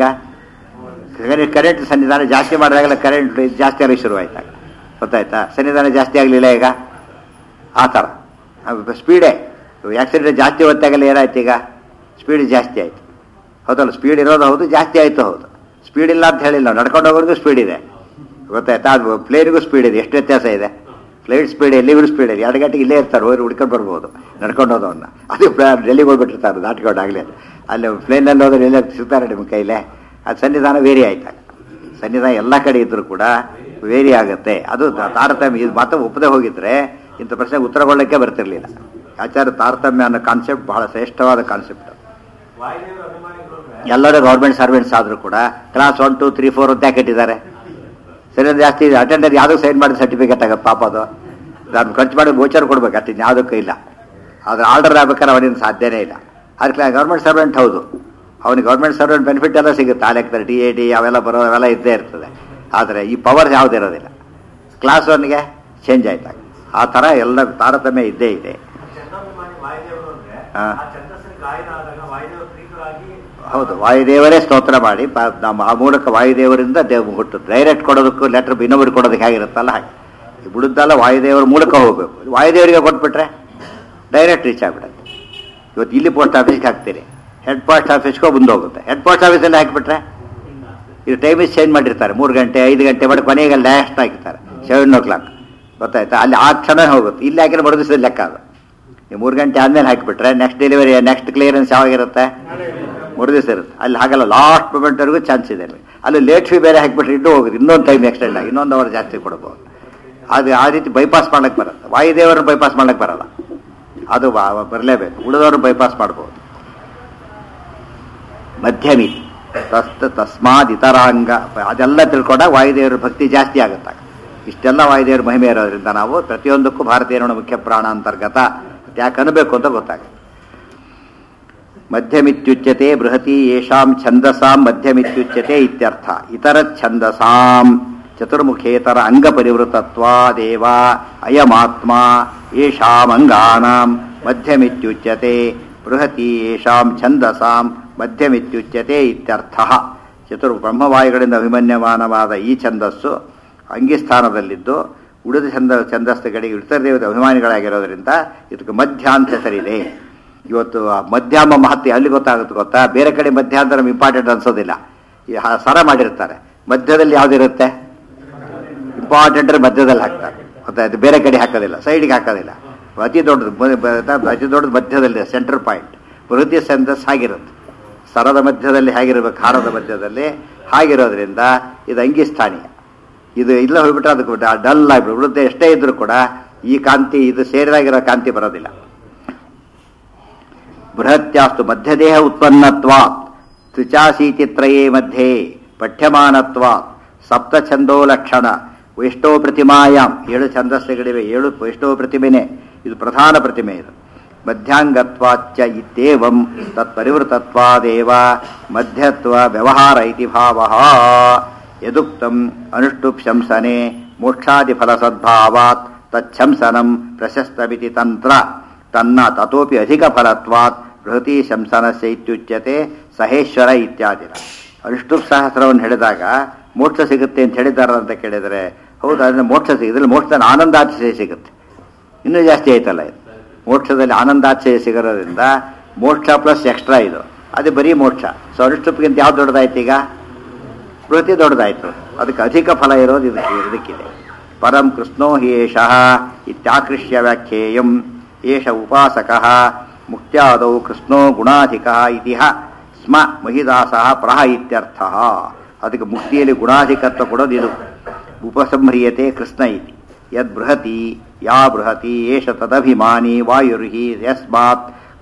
ಕರೆಂಟ್ ಸನ್ನಿಧಾನ ಜಾಸ್ತಿ ಮಾಡಿದಾಗಲ್ಲ ಕರೆಂಟ್ ಜಾಸ್ತಿ ಆಗಲಿ ಶುರು ಆಯ್ತಾಗ ಗೊತ್ತಾಯ್ತಾ ಸನ್ನಿಧಾನ ಜಾಸ್ತಿ ಆಗಲಿಲ್ಲ ಈಗ ಆ ಥರ ಸ್ಪೀಡೇ ಆಕ್ಸಿಡೆಂಟ್ ಜಾಸ್ತಿ ಹೊತ್ತಾಗಲ್ಲ ಏನಾಯ್ತು ಈಗ ಸ್ಪೀಡ್ ಜಾಸ್ತಿ ಆಯ್ತು ಹೌದಲ್ಲ ಸ್ಪೀಡ್ ಇರೋದು ಹೌದು ಜಾಸ್ತಿ ಆಯ್ತು ಹೌದು ಸ್ಪೀಡ್ ಇಲ್ಲ ಅಂತ ಹೇಳಿಲ್ಲ ನಾವು ನಡ್ಕೊಂಡು ಹೋಗೋರಿಗೂ ಸ್ಪೀಡ್ ಇದೆ ಗೊತ್ತಾಯ್ತಾ ಅದು ಪ್ಲೇನಿಗೂ ಸ್ಪೀಡ್ ಇದೆ ಎಷ್ಟು ವ್ಯತ್ಯಾಸ ಇದೆ ಫ್ಲೈಟ್ ಸ್ಪೀಡ್ ಎಲ್ಲಿಗೂ ಸ್ಪೀಡ್ ಇದೆ ಎರಡು ಗಂಟೆಗೆ ಇಲ್ಲೇ ಇರ್ತಾರೆ ಹೋಗಿ ಹುಡ್ಕೊಂಡು ಬರ್ಬೋದು ನಡ್ಕೊಂಡು ಹೋದವನ್ನ ಅದು ಪ್ಲಾ- ಡೆಲ್ಲಿಗೆ ಹೋಗ್ಬಿಟ್ಟಿರ್ತಾರೆ ದಾಟ್ಕೊಂಡು ಆಗಲೇ ಅಲ್ಲಿ ಪ್ಲೇನಲ್ಲಿ ಹೋದ್ರೆ ಎಲ್ಲ ಸಿಗ್ತಾರೆ ನಿಮ್ಮ ಕೈಲೇ ಅದು ಸನ್ನಿಧಾನ ವೇರಿ ಆಯ್ತಾಗ ಸನ್ನಿಧಾನ ಎಲ್ಲ ಕಡೆ ಇದ್ರೂ ಕೂಡ ವೇರಿ ಆಗುತ್ತೆ ಅದು ತ- ತಾರತಮ್ಯ ಇದು ಮಾತ್ರ ಒಪ್ಪದೆ ಹೋಗಿದ್ರೆ ಇಂಥ ಪ್ರಶ್ನೆಗೆ ಉತ್ತರ ಕೊಡಲಿಕ್ಕೆ ಬರ್ತಿರ್ಲಿಲ್ಲ ಆಚಾರ ತಾರತಮ್ಯ ಅನ್ನೋ ಕಾನ್ಸೆಪ್ಟ್ ಬಹಳ ಶ್ರೇಷ್ಠವಾದ ಕಾನ್ಸೆಪ್ಟ್ ವಾಯುದೇವರ ಅಭಿಮಾನಿಗಳು ಅಂದ್ರೆ ಎಲ್ಲರೂ ಗೌರ್ಮೆಂಟ್ ಸರ್ವೆಂಟ್ಸ್ ಆದರೂ ಕೂಡ class one two three four ಅಂತ ಇಟ್ಟಿದ್ದಾರೆ ಸರಿ ಜಾಸ್ತಿ ಅಟೆಂಡರ್ ಯಾವುದಕ್ಕೆ ಸೈನ್ ಮಾಡಿ ಸರ್ಟಿಫಿಕೇಟ್ ಆಗುತ್ತೆ ಪಾಪ ಅದು ನಾನು ಖರ್ಚು ಮಾಡಿ ಗೋಚರ್ ಕೊಡ್ಬೇಕು ಅಷ್ಟು ಯಾವುದಕ್ಕೂ ಇಲ್ಲ ಅದ್ರ ಆರ್ಡರ್ ಆಗ್ಬೇಕಾದ್ರೆ ಅವನಿಗೆ ಸಾಧ್ಯನೇ ಇಲ್ಲ ಅದಕ್ಕೆ ಗೌರ್ಮೆಂಟ್ ಸರ್ವೆಂಟ್ ಹೌದು ಅವನಿಗೆ ಗೌರ್ಮೆಂಟ್ ಸರ್ವೆಂಟ್ ಬೆನಿಫಿಟ್ ಎಲ್ಲ ಸಿಗುತ್ತೆ ಆ ಲೆಕ್ಕದಲ್ಲಿ ಡಿ ಎ ಡಿ ಅವೆಲ್ಲ ಬರೋ ಅವೆಲ್ಲ ಇದ್ದೇ ಇರ್ತದೆ ಆದರೆ ಈ ಪವರ್ ಯಾವುದೇ ಇರೋದಿಲ್ಲ ಕ್ಲಾಸ್ ಒನ್ಗೆ ಚೇಂಜ್ ಆಯ್ತಾಗ ಆ ಥರ ಎಲ್ಲ ತಾರತಮ್ಯ ಇದ್ದೇ ಇದೆ ಚಂದ್ರಾಭಿಮಾನಿ ವಾಯುದೇವರು ಅಂದ್ರೆ ಹಾ. ಆ ಛಂದಸ್ಸಿನ ಗಾಯನ ಆದಾಗ ವಾಯುದೇವರು ಪ್ರೀತರಾಗಿ ಹೌದು ವಾಯುದೇವರೇ ಸ್ತೋತ್ರ ಮಾಡಿ ಪ- ನಮ್ಮ ಆ ಮೂಲಕ ವಾಯುದೇವರಿಂದ ದೇವ್ ಹುಟ್ಟು ಡೈರೆಕ್ಟ್ ಕೊಡೋದಕ್ಕೂ ಲೆಟರ್ ಇನ್ನೊಬ್ರಿಗೆ ಕೊಡೋದಕ್ಕೆ ಹೇಗಿರುತ್ತಲ್ಲ ಹಾಗೆ ಈ ಬಿಡುತ್ತಲ್ಲ ವಾಯುದೇವರ ಮೂಲಕ ಹೋಗಬೇಕು ವಾಯುದೇವರಿಗೆ ಕೊಟ್ಬಿಟ್ರೆ ಡೈರೆಕ್ಟ್ ರೀಚ್ ಆಗ್ಬಿಡುತ್ತೆ ಇವತ್ತು ಇಲ್ಲಿ ಪೋಸ್ಟ್ ಆಫೀಸ್ಗೆ ಹಾಕ್ತೀರಿ ಹೆಡ್ ಪೋಸ್ಟ್ ಆಫೀಸ್ಗೆ ಮುಂದೆ ಹೋಗುತ್ತೆ ಹೆಡ್ ಪೋಸ್ಟ್ ಆಫೀಸಲ್ಲಿ ಹಾಕಿಬಿಟ್ರೆ ಇದು ಟೈಮಿಸ್ ಚೇಂಜ್ ಮಾಡಿರ್ತಾರೆ ಮೂರು ಗಂಟೆ ಐದು ಗಂಟೆ ಮಾಡಿ ಕೊನೆಗೆ ಲಾಸ್ಟ್ ಹಾಕಿರ್ತಾರೆ ಸೆವೆನ್ ಓ ಕ್ಲಾಕ್ ಗೊತ್ತಾಯ್ತಾ ಅಲ್ಲಿ ಆ ಕ್ಷಣ ಹೋಗುತ್ತೆ ಇಲ್ಲಿ ಹಾಕಿದ್ರೆ ಮರು ದಿವಸದ ಲೆಕ್ಕ ಅದು ಈ ಮೂರು ಗಂಟೆ ಆದಮೇಲೆ ಹಾಕಿಬಿಟ್ರೆ ನೆಕ್ಸ್ಟ್ ಡೆಲಿವರಿ ನೆಕ್ಸ್ಟ್ ಕ್ಲಿಯರೆನ್ಸ್ ಯಾವಾಗಿರುತ್ತೆ ಮೂರು ದಿವಸ ಇರುತ್ತೆ ಅಲ್ಲಿ ಹಾಗಲ್ಲ ಲಾಸ್ಟ್ ಮೂಮೆಂಟ್ವರೆಗೂ ಚಾನ್ಸ್ ಇದೆ ಅಲ್ಲಿ. ಅಲ್ಲಿ ಲೇಟ್ ಫೀ ಬೇರೆ ಹಾಕಿಬಿಟ್ರೆ ಇನ್ನೂ ಹೋಗುತ್ತೆ ಇನ್ನೊಂದು ಟೈಮ್ ಎಕ್ಸ್ಟೆಂಡ್ ಆಗಿ ಇನ್ನೊಂದು ಅವರ್ ಜಾಸ್ತಿ ಕೊಡ್ಬೋದು ಅದು ಆ ರೀತಿ ಬೈಪಾಸ್ ಮಾಡ್ಲಿಕ್ಕೆ ಬರುತ್ತೆ ವಾಯುದೇವರನ್ನು ಬೈಪಾಸ್ ಮಾಡ್ಲಿಕ್ಕೆ ಬರಲ್ಲ ಅದು ಬ- ಬರಲೇಬೇಕು ಉಳಿದವರು ಬೈಪಾಸ್ ಮಾಡ್ಬೋದು ಮಧ್ಯಮಿ ತಸ್ತ ತಸ್ಮಾದ್ ಇತರಾಂಗ ಅದೆಲ್ಲ ತಿಳ್ಕೊಂಡಾಗ ವಾಯುದೇವರ ಭಕ್ತಿ ಜಾಸ್ತಿ ಆಗುತ್ತಾಗ ಇಷ್ಟೆಲ್ಲ ವಾಯುದೇವರ ಮಹಿಮೆ ಇರೋದ್ರಿಂದ ನಾವು ಪ್ರತಿಯೊಂದಕ್ಕೂ ಭಾರತೀಯರ ಮುಖ್ಯ ಪ್ರಾಣ ಅಂತರ್ಗತ ಯಾಕೆ ಅನ್ಬೇಕು ಅಂತ ಗೊತ್ತಾಗುತ್ತೆ ಮಧ್ಯಮಿತ್ಯುಚ್ಯತೆ ಬೃಹತಿ ಯೇಷಾಂ ಛಂದಸಾಂ ಮಧ್ಯಮಿತ್ಯುಚ್ಯತೆ ಇತ್ಯರ್ಥ ಇತರ ಛಂದಸಾಂ ಚತುರ್ಮುಖೇತರ ಅಂಗ ಪರಿವೃತತ್ವಾದೇವ ಅಯಮಾತ್ಮ ಯೇಷಾಂ ಅಂಗಾನಾಂ ಮಧ್ಯಮಿತ್ಯುಚ್ಯತೆ ಬೃಹತಿ ಯೇಷಾಂ ಛಂದಸಾಂ ಮಧ್ಯಮಿತ್ಯುಚ್ಯತೆ ಇತ್ಯರ್ಥ ಚತುರ್ ಬ್ರಹ್ಮವಾಯುಗಳಿಂದ ಅಭಿಮನ್ಯಮಾನವಾದ ಈ ಛಂದಸ್ಸು ಅಂಗಿಸ್ಥಾನದಲ್ಲಿದ್ದು ಉಳಿದ ಛಂದ ಛಂದಸ್ಸುಗಳಿಗೆ ಇತರ ದೇವತೆ ಅಭಿಮಾನಿಗಳಾಗಿರೋದ್ರಿಂದ ಇದಕ್ಕೆ ಮಧ್ಯ ಅಂತ ಹೆಸರಿದೆ ಇವತ್ತು ಆ ಮಧ್ಯಾಹ್ನ ಮಹತ್ವ ಅಲ್ಲಿ ಗೊತ್ತಾಗುತ್ತೆ ಗೊತ್ತಾ ಬೇರೆ ಕಡೆ ಮಧ್ಯ ಅಂತ ನಮ್ಗೆ ಇಂಪಾರ್ಟೆಂಟ್ ಅನ್ಸೋದಿಲ್ಲ ಈ ಹ- ಸರ ಮಾಡಿರ್ತಾರೆ ಮಧ್ಯದಲ್ಲಿ ಯಾವ್ದಿರುತ್ತೆ ಇಂಪಾರ್ಟೆಂಟ್ ಮಧ್ಯದಲ್ಲಿ ಹಾಕ್ತಾರೆ ಗೊತ್ತಾಯ್ತು ಬೇರೆ ಕಡೆ ಹಾಕೋದಿಲ್ಲ ಸೈಡ್ಗೆ ಹಾಕೋದಿಲ್ಲ ಅತಿ ದೊಡ್ಡದು ಬ- ಬ- ಅತಿ ದೊಡ್ಡದು ಮಧ್ಯದಲ್ಲಿ ಸೆಂಟರ್ ಪಾಯಿಂಟ್ ಬೃಹತಿ ಸೆಂದಸ್ ಆಗಿರುತ್ತೆ ಸರದ ಮಧ್ಯದಲ್ಲಿ ಹೇಗಿರ್ಬೇಕು ಹಾರದ ಮಧ್ಯದಲ್ಲಿ ಹಾಗಿರೋದ್ರಿಂದ ಇದು ಅಂಗಿಸ್ಥಾನೀಯ ಇದು ಇಲ್ಲ ಹೋಗ್ಬಿಟ್ರೆ ಅದಕ್ಕೆ ಡಲ್ ಆಗಿಬಿಟ್ಟು ವೃದ್ಧ ಎಷ್ಟೇ ಇದ್ರೂ ಕೂಡ ಈ ಕಾಂತಿ ಇದು ಸೇರಿದಾಗಿರೋ ಕಾಂತಿ ಬರೋದಿಲ್ಲ ಬೃಹತ್ಯಾಸ್ತು ಮಧ್ಯದೇಹ ಉತ್ಪನ್ನತ್ವಾತ್ ತ್ರಿಚಾಸೀತಿತ್ರಯೇ ಮಧ್ಯೆ ಪಠ್ಯಮಾನತ್ವಾತ್ ಸಪ್ತ ಛಂದೋ ಲಕ್ಷಣ ವೈಷ್ಣವ ಪ್ರತಿಮಾಯಾಮ್ ಏಳು ಛಂದಸ್ಸುಗಳಿವೆ ಏಳು ವೈಷ್ಣವ ಪ್ರತಿಮೆನೆ ಇದು ಪ್ರಧಾನ ಪ್ರತಿಮೆ ಇದು ಮಧ್ಯಾಂಗತ್ವಾಚ್ಚ ಇತ್ಯೇವಂ ತತ್ಪರಿವೃತತ್ವಾದೇವ ಮಧ್ಯತ್ವ ವ್ಯವಹಾರ ಇತಿ ಭಾವ ಯದುಕ್ತಂ ಅನುಷ್ಠುಪ್ ಶಂಸನೆ ಮೋಕ್ಷಾದಿಫಲ ಸದ್ಭಾವಾತ್ ತಚ್ಛಂಸನಂ ಪ್ರಶಸ್ತಮಿತಿ ತಂತ್ರ ತನ್ನ ತತೋಪಿ ಅಧಿಕ ಫಲತ್ವಾತ್ ಬೃಹತಿ ಶಂಸನಸ್ಯ ಇತ್ಯುಚ್ಯತೆ ಸಹೇಶ್ವರ ಇತ್ಯಾದಿನ ಅನುಷ್ಠುಪ್ ಸಹಸ್ರವನ್ನು ಹೇಳಿದಾಗ ಮೋಕ್ಷ ಸಿಗುತ್ತೆ ಅಂತ ಹೇಳಿದಾರ ಅಂತ ಕೇಳಿದರೆ ಹೌದು ಅದರಿಂದ ಮೋಕ್ಷ ಸಿಗುತ್ತೆ ಮೋಕ್ಷದಲ್ಲಿ ಆನಂದಾತಿಶಯ ಸಿಗುತ್ತೆ ಇನ್ನೂ ಜಾಸ್ತಿ ಆಯ್ತಲ್ಲ ಇದು ಮೋಕ್ಷದಲ್ಲಿ ಆನಂದಾತಿಶಯ ಸಿಗೋದ್ರಿಂದ ಮೋಕ್ಷ ಪ್ಲಸ್ ಎಕ್ಸ್ಟ್ರಾ ಇದು ಅದು ಬರೀ ಮೋಕ್ಷ ಸೊ ಅನುಷ್ಠುಪ್ಗಿಂತ ಯಾವ್ದು ದೊಡ್ಡದಾಯ್ತು ಈಗ ಬೃಹತಿ ದೊಡ್ಡದಾಯ್ತು ಅದಕ್ಕೆ ಅಧಿಕ ಫಲ ಇರೋದು ಇದಕ್ಕೆ ಇದಕ್ಕಿದೆ ಪರಂ ಕೃಷ್ಣೋ ಹಿ ಏಷಃ ಇತ್ಯಾಕೃಷ್ಯ ವ್ಯಾಖ್ಯೇಯಂ ಏಷ ಉಪಾಸಕಃ ಮುಕ್ತ್ಯಾದೌ ಕೃಷ್ಣೋ ಗುಣಾಧಿಕ ಇತಿಹ ಸ್ಮ ಮಹಿದಾಸಃ ಪ್ರಹ ಇತ್ಯರ್ಥ ಅದಕ್ಕೆ ಮುಕ್ತಿಯಲ್ಲಿ ಗುಣಾಧಿಕತ್ವ ಕೊಡೋದು ಇದು ಉಪಸಂಹ್ರಿಯತೆ ಕೃಷ್ಣ ಇತಿ ಯದ್ ಬೃಹತಿ ಯಾ ಬೃಹತಿ ಏಷ ತದಭಿಮಾನಿ ವಾಯುರ್ಹಿ ಯಸ್ಮಾತ್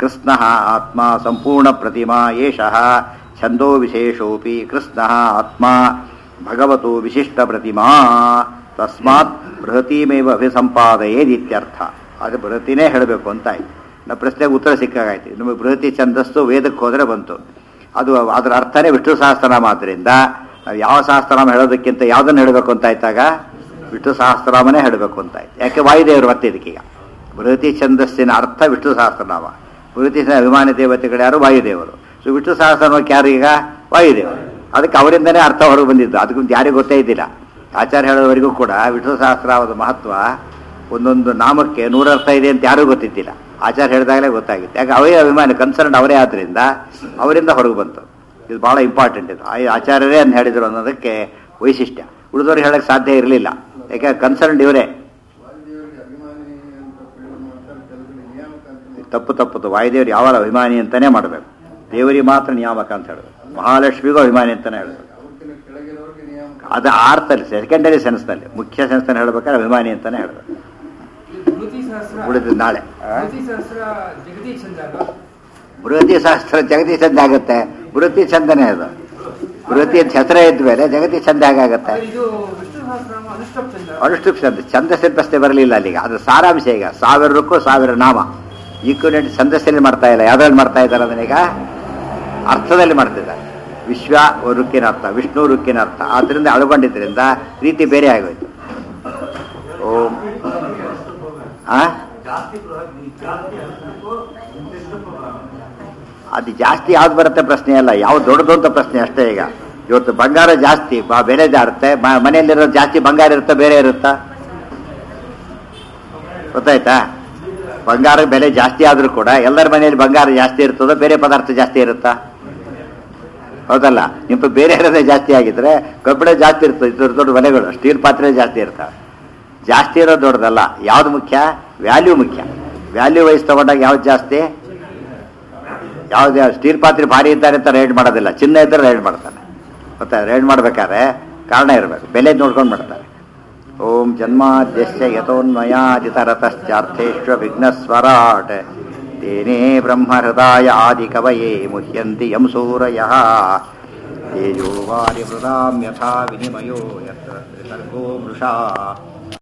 ಕೃಷ್ಣ ಆತ್ಮ ಸಂಪೂರ್ಣ ಪ್ರತಿಮಾ ಏಷಃ ಛಂದೋ ವಿಶೇಷೋಪಿ ಕೃಷ್ಣ ಆತ್ಮ ಭಗವತು ವಿಶಿಷ್ಟ ಪ್ರತಿಮಾ ತಸ್ಮಾತ್ ಬೃಹತೀಮೇವ ಅಭಿಸಂಪಾದಯೇದಿತ್ಯರ್ಥ ಅದು ಬೃಹತಿನೇ ಹೇಳಬೇಕು ಅಂತ ಆಯ್ತು ನಮ್ಮ ಪ್ರಶ್ನೆಗೆ ಉತ್ತರ ಸಿಕ್ಕಾಗಾಯ್ತು ನಮಗೆ ಬೃಹತಿ ಛಂದಸ್ಸು ವೇದಕ್ಕೆ ಹೋದರೆ ಬಂತು ಅದು ಅದರ ಅರ್ಥನೇ ವಿಷ್ಣು ಸಹಸ್ರನಾಮ ಆದ್ದರಿಂದ ನಾವು ಯಾವ ಸಹಸ್ರನಾಮ ಹೇಳೋದಕ್ಕಿಂತ ಯಾವುದನ್ನು ಹೇಳಬೇಕು ಅಂತ ಆಯ್ತಾಗ ವಿಷ್ಣು ಸಹಸ್ರನಾಮನೇ ಹೇಳಬೇಕು ಅಂತ ಆಯ್ತು ಯಾಕೆ ವಾಯುದೇವರು ಮತ್ತೆ ಇದಕ್ಕೀಗ ಬೃಹತಿ ಛಂದಸ್ಸಿನ ಅರ್ಥ ವಿಷ್ಣು ಸಹಸ್ರನಾಮ ಬೃಹತಿ ಅಭಿಮಾನಿ ದೇವತೆಗಳು ಯಾರು ವಾಯುದೇವರು ಸೊ ವಿಷ್ಣು ಸಹಸ್ರನಾಮಕ್ಕೆ ಯಾರು ಈಗ ವಾಯುದೇವರು ಅದಕ್ಕೆ ಅವರಿಂದನೇ ಅರ್ಥ ಹೊರಗೆ ಬಂದಿದ್ದು ಅದಕ್ಕೊಂದು ಯಾರಿಗೂ ಗೊತ್ತೇ ಇದ್ದಿಲ್ಲ ಆಚಾರ್ಯ ಹೇಳೋವರೆಗೂ ಕೂಡ ವಿಷ್ಣು ಸಹಸ್ರಾವದ ಮಹತ್ವ ಒಂದೊಂದು ನಾಮಕ್ಕೆ ನೂರರ್ಥ ಇದೆ ಅಂತ ಯಾರಿಗೂ ಗೊತ್ತಿದ್ದಿಲ್ಲ ಆಚಾರ್ಯ ಹೇಳಿದಾಗಲೇ ಗೊತ್ತಾಗಿತ್ತು ಯಾಕೆ ಅವರೇ ಅಭಿಮಾನಿ ಕನ್ಸರ್ನ್ ಅವರೇ ಆದ್ದರಿಂದ ಅವರಿಂದ ಹೊರಗೆ ಬಂತು ಇದು ಬಹಳ ಇಂಪಾರ್ಟೆಂಟ್ ಇದು ಆ ಆಚಾರ್ಯರೇ ಅಂತ ಹೇಳಿದ್ರು ಅನ್ನೋದಕ್ಕೆ ವೈಶಿಷ್ಟ್ಯ ಉಳಿದವ್ರಿಗೆ ಹೇಳಕ್ಕೆ ಸಾಧ್ಯ ಇರಲಿಲ್ಲ ಯಾಕೆ ಕನ್ಸರ್ನ್ ಇವರೇ ವಾಯುದೇವರಿಗೆ ಅಭಿಮಾನಿ ಅಂತ ಪ್ರಯೋಗ ಮಾಡ್ತಾರೆ ಕೆಲವರಿಗೆ ನಿಯಾಮಕ ಅಂತ ತಪ್ಪು ತಪ್ಪುದು ವಾಯುದೇವರು ಯಾವಾಗ ಅಭಿಮಾನಿ ಅಂತಾನೆ ಮಾಡಬೇಕು ದೇವರಿಗೆ ಮಾತ್ರ ನಿಯಾಮಕ ಅಂತ ಹೇಳಬೇಕು ಮಹಾಲಕ್ಷ್ಮಿಗೂ ಅಭಿಮಾನಿ ಅಂತಾನೆ ಹೇಳಬೇಕು ಅವ್ರಕ್ಕಿಂತ ಕೆಳಗಿರೋರಿಗೆ ನಿಯಾಮಕ ಅದು ಅರ್ಥದಲ್ಲಿ ಸೆಕೆಂಡರಿ ಸೆನ್ಸ್ನಲ್ಲಿ ಮುಖ್ಯ ಸೆನ್ಸ್ನಲ್ಲಿ ಹೇಳ್ಬೇಕಾದ್ರೆ ಅಭಿಮಾನಿ ಅಂತಾನೆ ಹೇಳಬೇಕು ಬೃಹತಿ ಸಹಸ್ರ ಉಳಿದ ನಾಳೆ ಆ? ಬೃಹತಿ ಸಹಸ್ರ ಜಗದೀಶ್ ಚಂದ ಅಲ್ವಾ ಬೃಹತಿ ಶಾಸ್ತ್ರ ಜಗತಿ ಚಂದ ಆಗುತ್ತೆ ಬೃಹತಿ ಚಂದನೇ ಅದು ಬೃಹತಿ ಅಂತ ಹೆಸರೇ ಇದ್ದ ಮೇಲೆ ಜಗತಿ ಚಂದ ಹೇಗಾಗುತ್ತೆ ಆದ್ರೆ ಇದು ವಿಷ್ಣು ಸಹಸ್ರನಾಮ ಅನುಷ್ಠಾಪ್ ಚಂದ ಅನುಷ್ಠುಪ್ ಚಂದ ಛಂದಸ್ಸಿನ ಪ್ರಶ್ನೆ ಬರಲಿಲ್ಲ ಅಲ್ಲಿಗೆ ಅದು ಸಾರಾಂಶ ಈಗ ಸಾವಿರಕ್ಕೂ ಸಾವಿರ ನಾಮ ಈಕ್ವಲೆಂಟ್ ಛಂದಸ್ಸಲ್ಲಿ ಮಾಡ್ತಾ ಇಲ್ಲ ಯಾವ್ದ್ರಲ್ಲಿ ಮಾಡ್ತಾ ಇದ್ದಾರೆ ಅದನ್ನೀಗ ಅರ್ಥದಲ್ಲಿ ಮಾಡ್ತಿದ್ದಾರೆ ವಿಶ್ವ ರುಕ್ಕಿನ ಅರ್ಥ ವಿಷ್ಣು ರುಕ್ಕಿನ ಅರ್ಥ ಆದ್ರಿಂದ ಅಳಗೊಂಡಿದ್ದರಿಂದ ರೀತಿ ಬೇರೆ ಆಗೋಯ್ತು ಓಂ ಆ ಜಾಸ್ತಿ ಬೃಹತ್ ಜಾಸ್ತಿ ಅನುಷ್ಠುಪ್ಪು ಇಂತಿಷ್ಟುಪ್ಪು ಅದು ಜಾಸ್ತಿ ಯಾವ್ದು ಬರುತ್ತೆ ಪ್ರಶ್ನೆ ಅಲ್ಲ ಯಾವ್ದು ದೊಡ್ಡದು ಅಂತ ಪ್ರಶ್ನೆ ಅಷ್ಟೇ ಈಗ ಇವತ್ತು ಬಂಗಾರ ಜಾಸ್ತಿ ಬ- ಬೆಲೆ ಜಾರುತ್ತೆ ಮ- ಮನೆಯಲ್ಲಿರೋ ಜಾಸ್ತಿ ಬಂಗಾರ ಇರುತ್ತಾ ಬೇರೆ ಇರುತ್ತಾ ಗೊತ್ತಾಯ್ತಾ ಬಂಗಾರ ಬೆಲೆ ಜಾಸ್ತಿ ಆದ್ರೂ ಕೂಡ ಎಲ್ಲರ ಮನೆಯಲ್ಲಿ ಬಂಗಾರ ಜಾಸ್ತಿ ಇರ್ತದೋ ಬೇರೆ ಪದಾರ್ಥ ಜಾಸ್ತಿ ಇರುತ್ತಾ ಹೌದಲ್ಲ ನಿಮ್ಮ ಬೇರೆ ಇರೋದೇ ಜಾಸ್ತಿ ಆಗಿದ್ರೆ ಕಬ್ಬಿಣ ಜಾಸ್ತಿ ಇರ್ತದೆ ದೊಡ್ಡ ದೊಡ್ಡ ಬೆಲೆಗಳು ಸ್ಟೀಲ್ ಪಾತ್ರೆ ಜಾಸ್ತಿ ಇರ್ತವೆ ಜಾಸ್ತಿ ಇರೋದು ದೊಡ್ಡದಲ್ಲ ಯಾವ್ದು ಮುಖ್ಯ ವ್ಯಾಲ್ಯೂ ಮುಖ್ಯ ವ್ಯಾಲ್ಯೂ ವೈಸ್ ತಗೊಂಡಾಗ ಯಾವ್ದು ಜಾಸ್ತಿ ಯಾವ್ದು ಸ್ಟೀಲ್ ಪಾತ್ರೆ ಭಾರಿ ಇದ್ದಾರೆ ಅಂತ ರೈಡ್ ಮಾಡೋದಿಲ್ಲ ಚಿನ್ನ ಇದ್ದರೆ ರೈಡ್ ಮಾಡ್ತಾನೆ ಮತ್ತೆ ರೈಡ್ ಮಾಡ್ಬೇಕಾದ್ರೆ ಕಾರಣ ಇರಬೇಕು ಬೆಲೆ ನೋಡ್ಕೊಂಡು ಮಾಡ್ತಾರೆ ಓಂ ಜನ್ಮಾದ್ಯಸ್ಯ ಯಥೋನ್ಮಯಾದಿತರತಶ್ಚಾರ್ಥೇಶ್ವ ವಿಘ್ನಸ್ವರಾಟ್ ತೇನೇ ಬ್ರಹ್ಮಹೃದಾಯ ಆದಿ ಕವಯೇ ಮುಹ್ಯಂತಿ ಯಂ ಸೂರಯಃ ತೇಜೋ ವಾರಿ ಮೃದಾಂ ಯಥಾ ವಿನಿಮಯೋ ಯತ್ರ ತ್ರಿಸರ್ಗೋ ಮೃಷಾ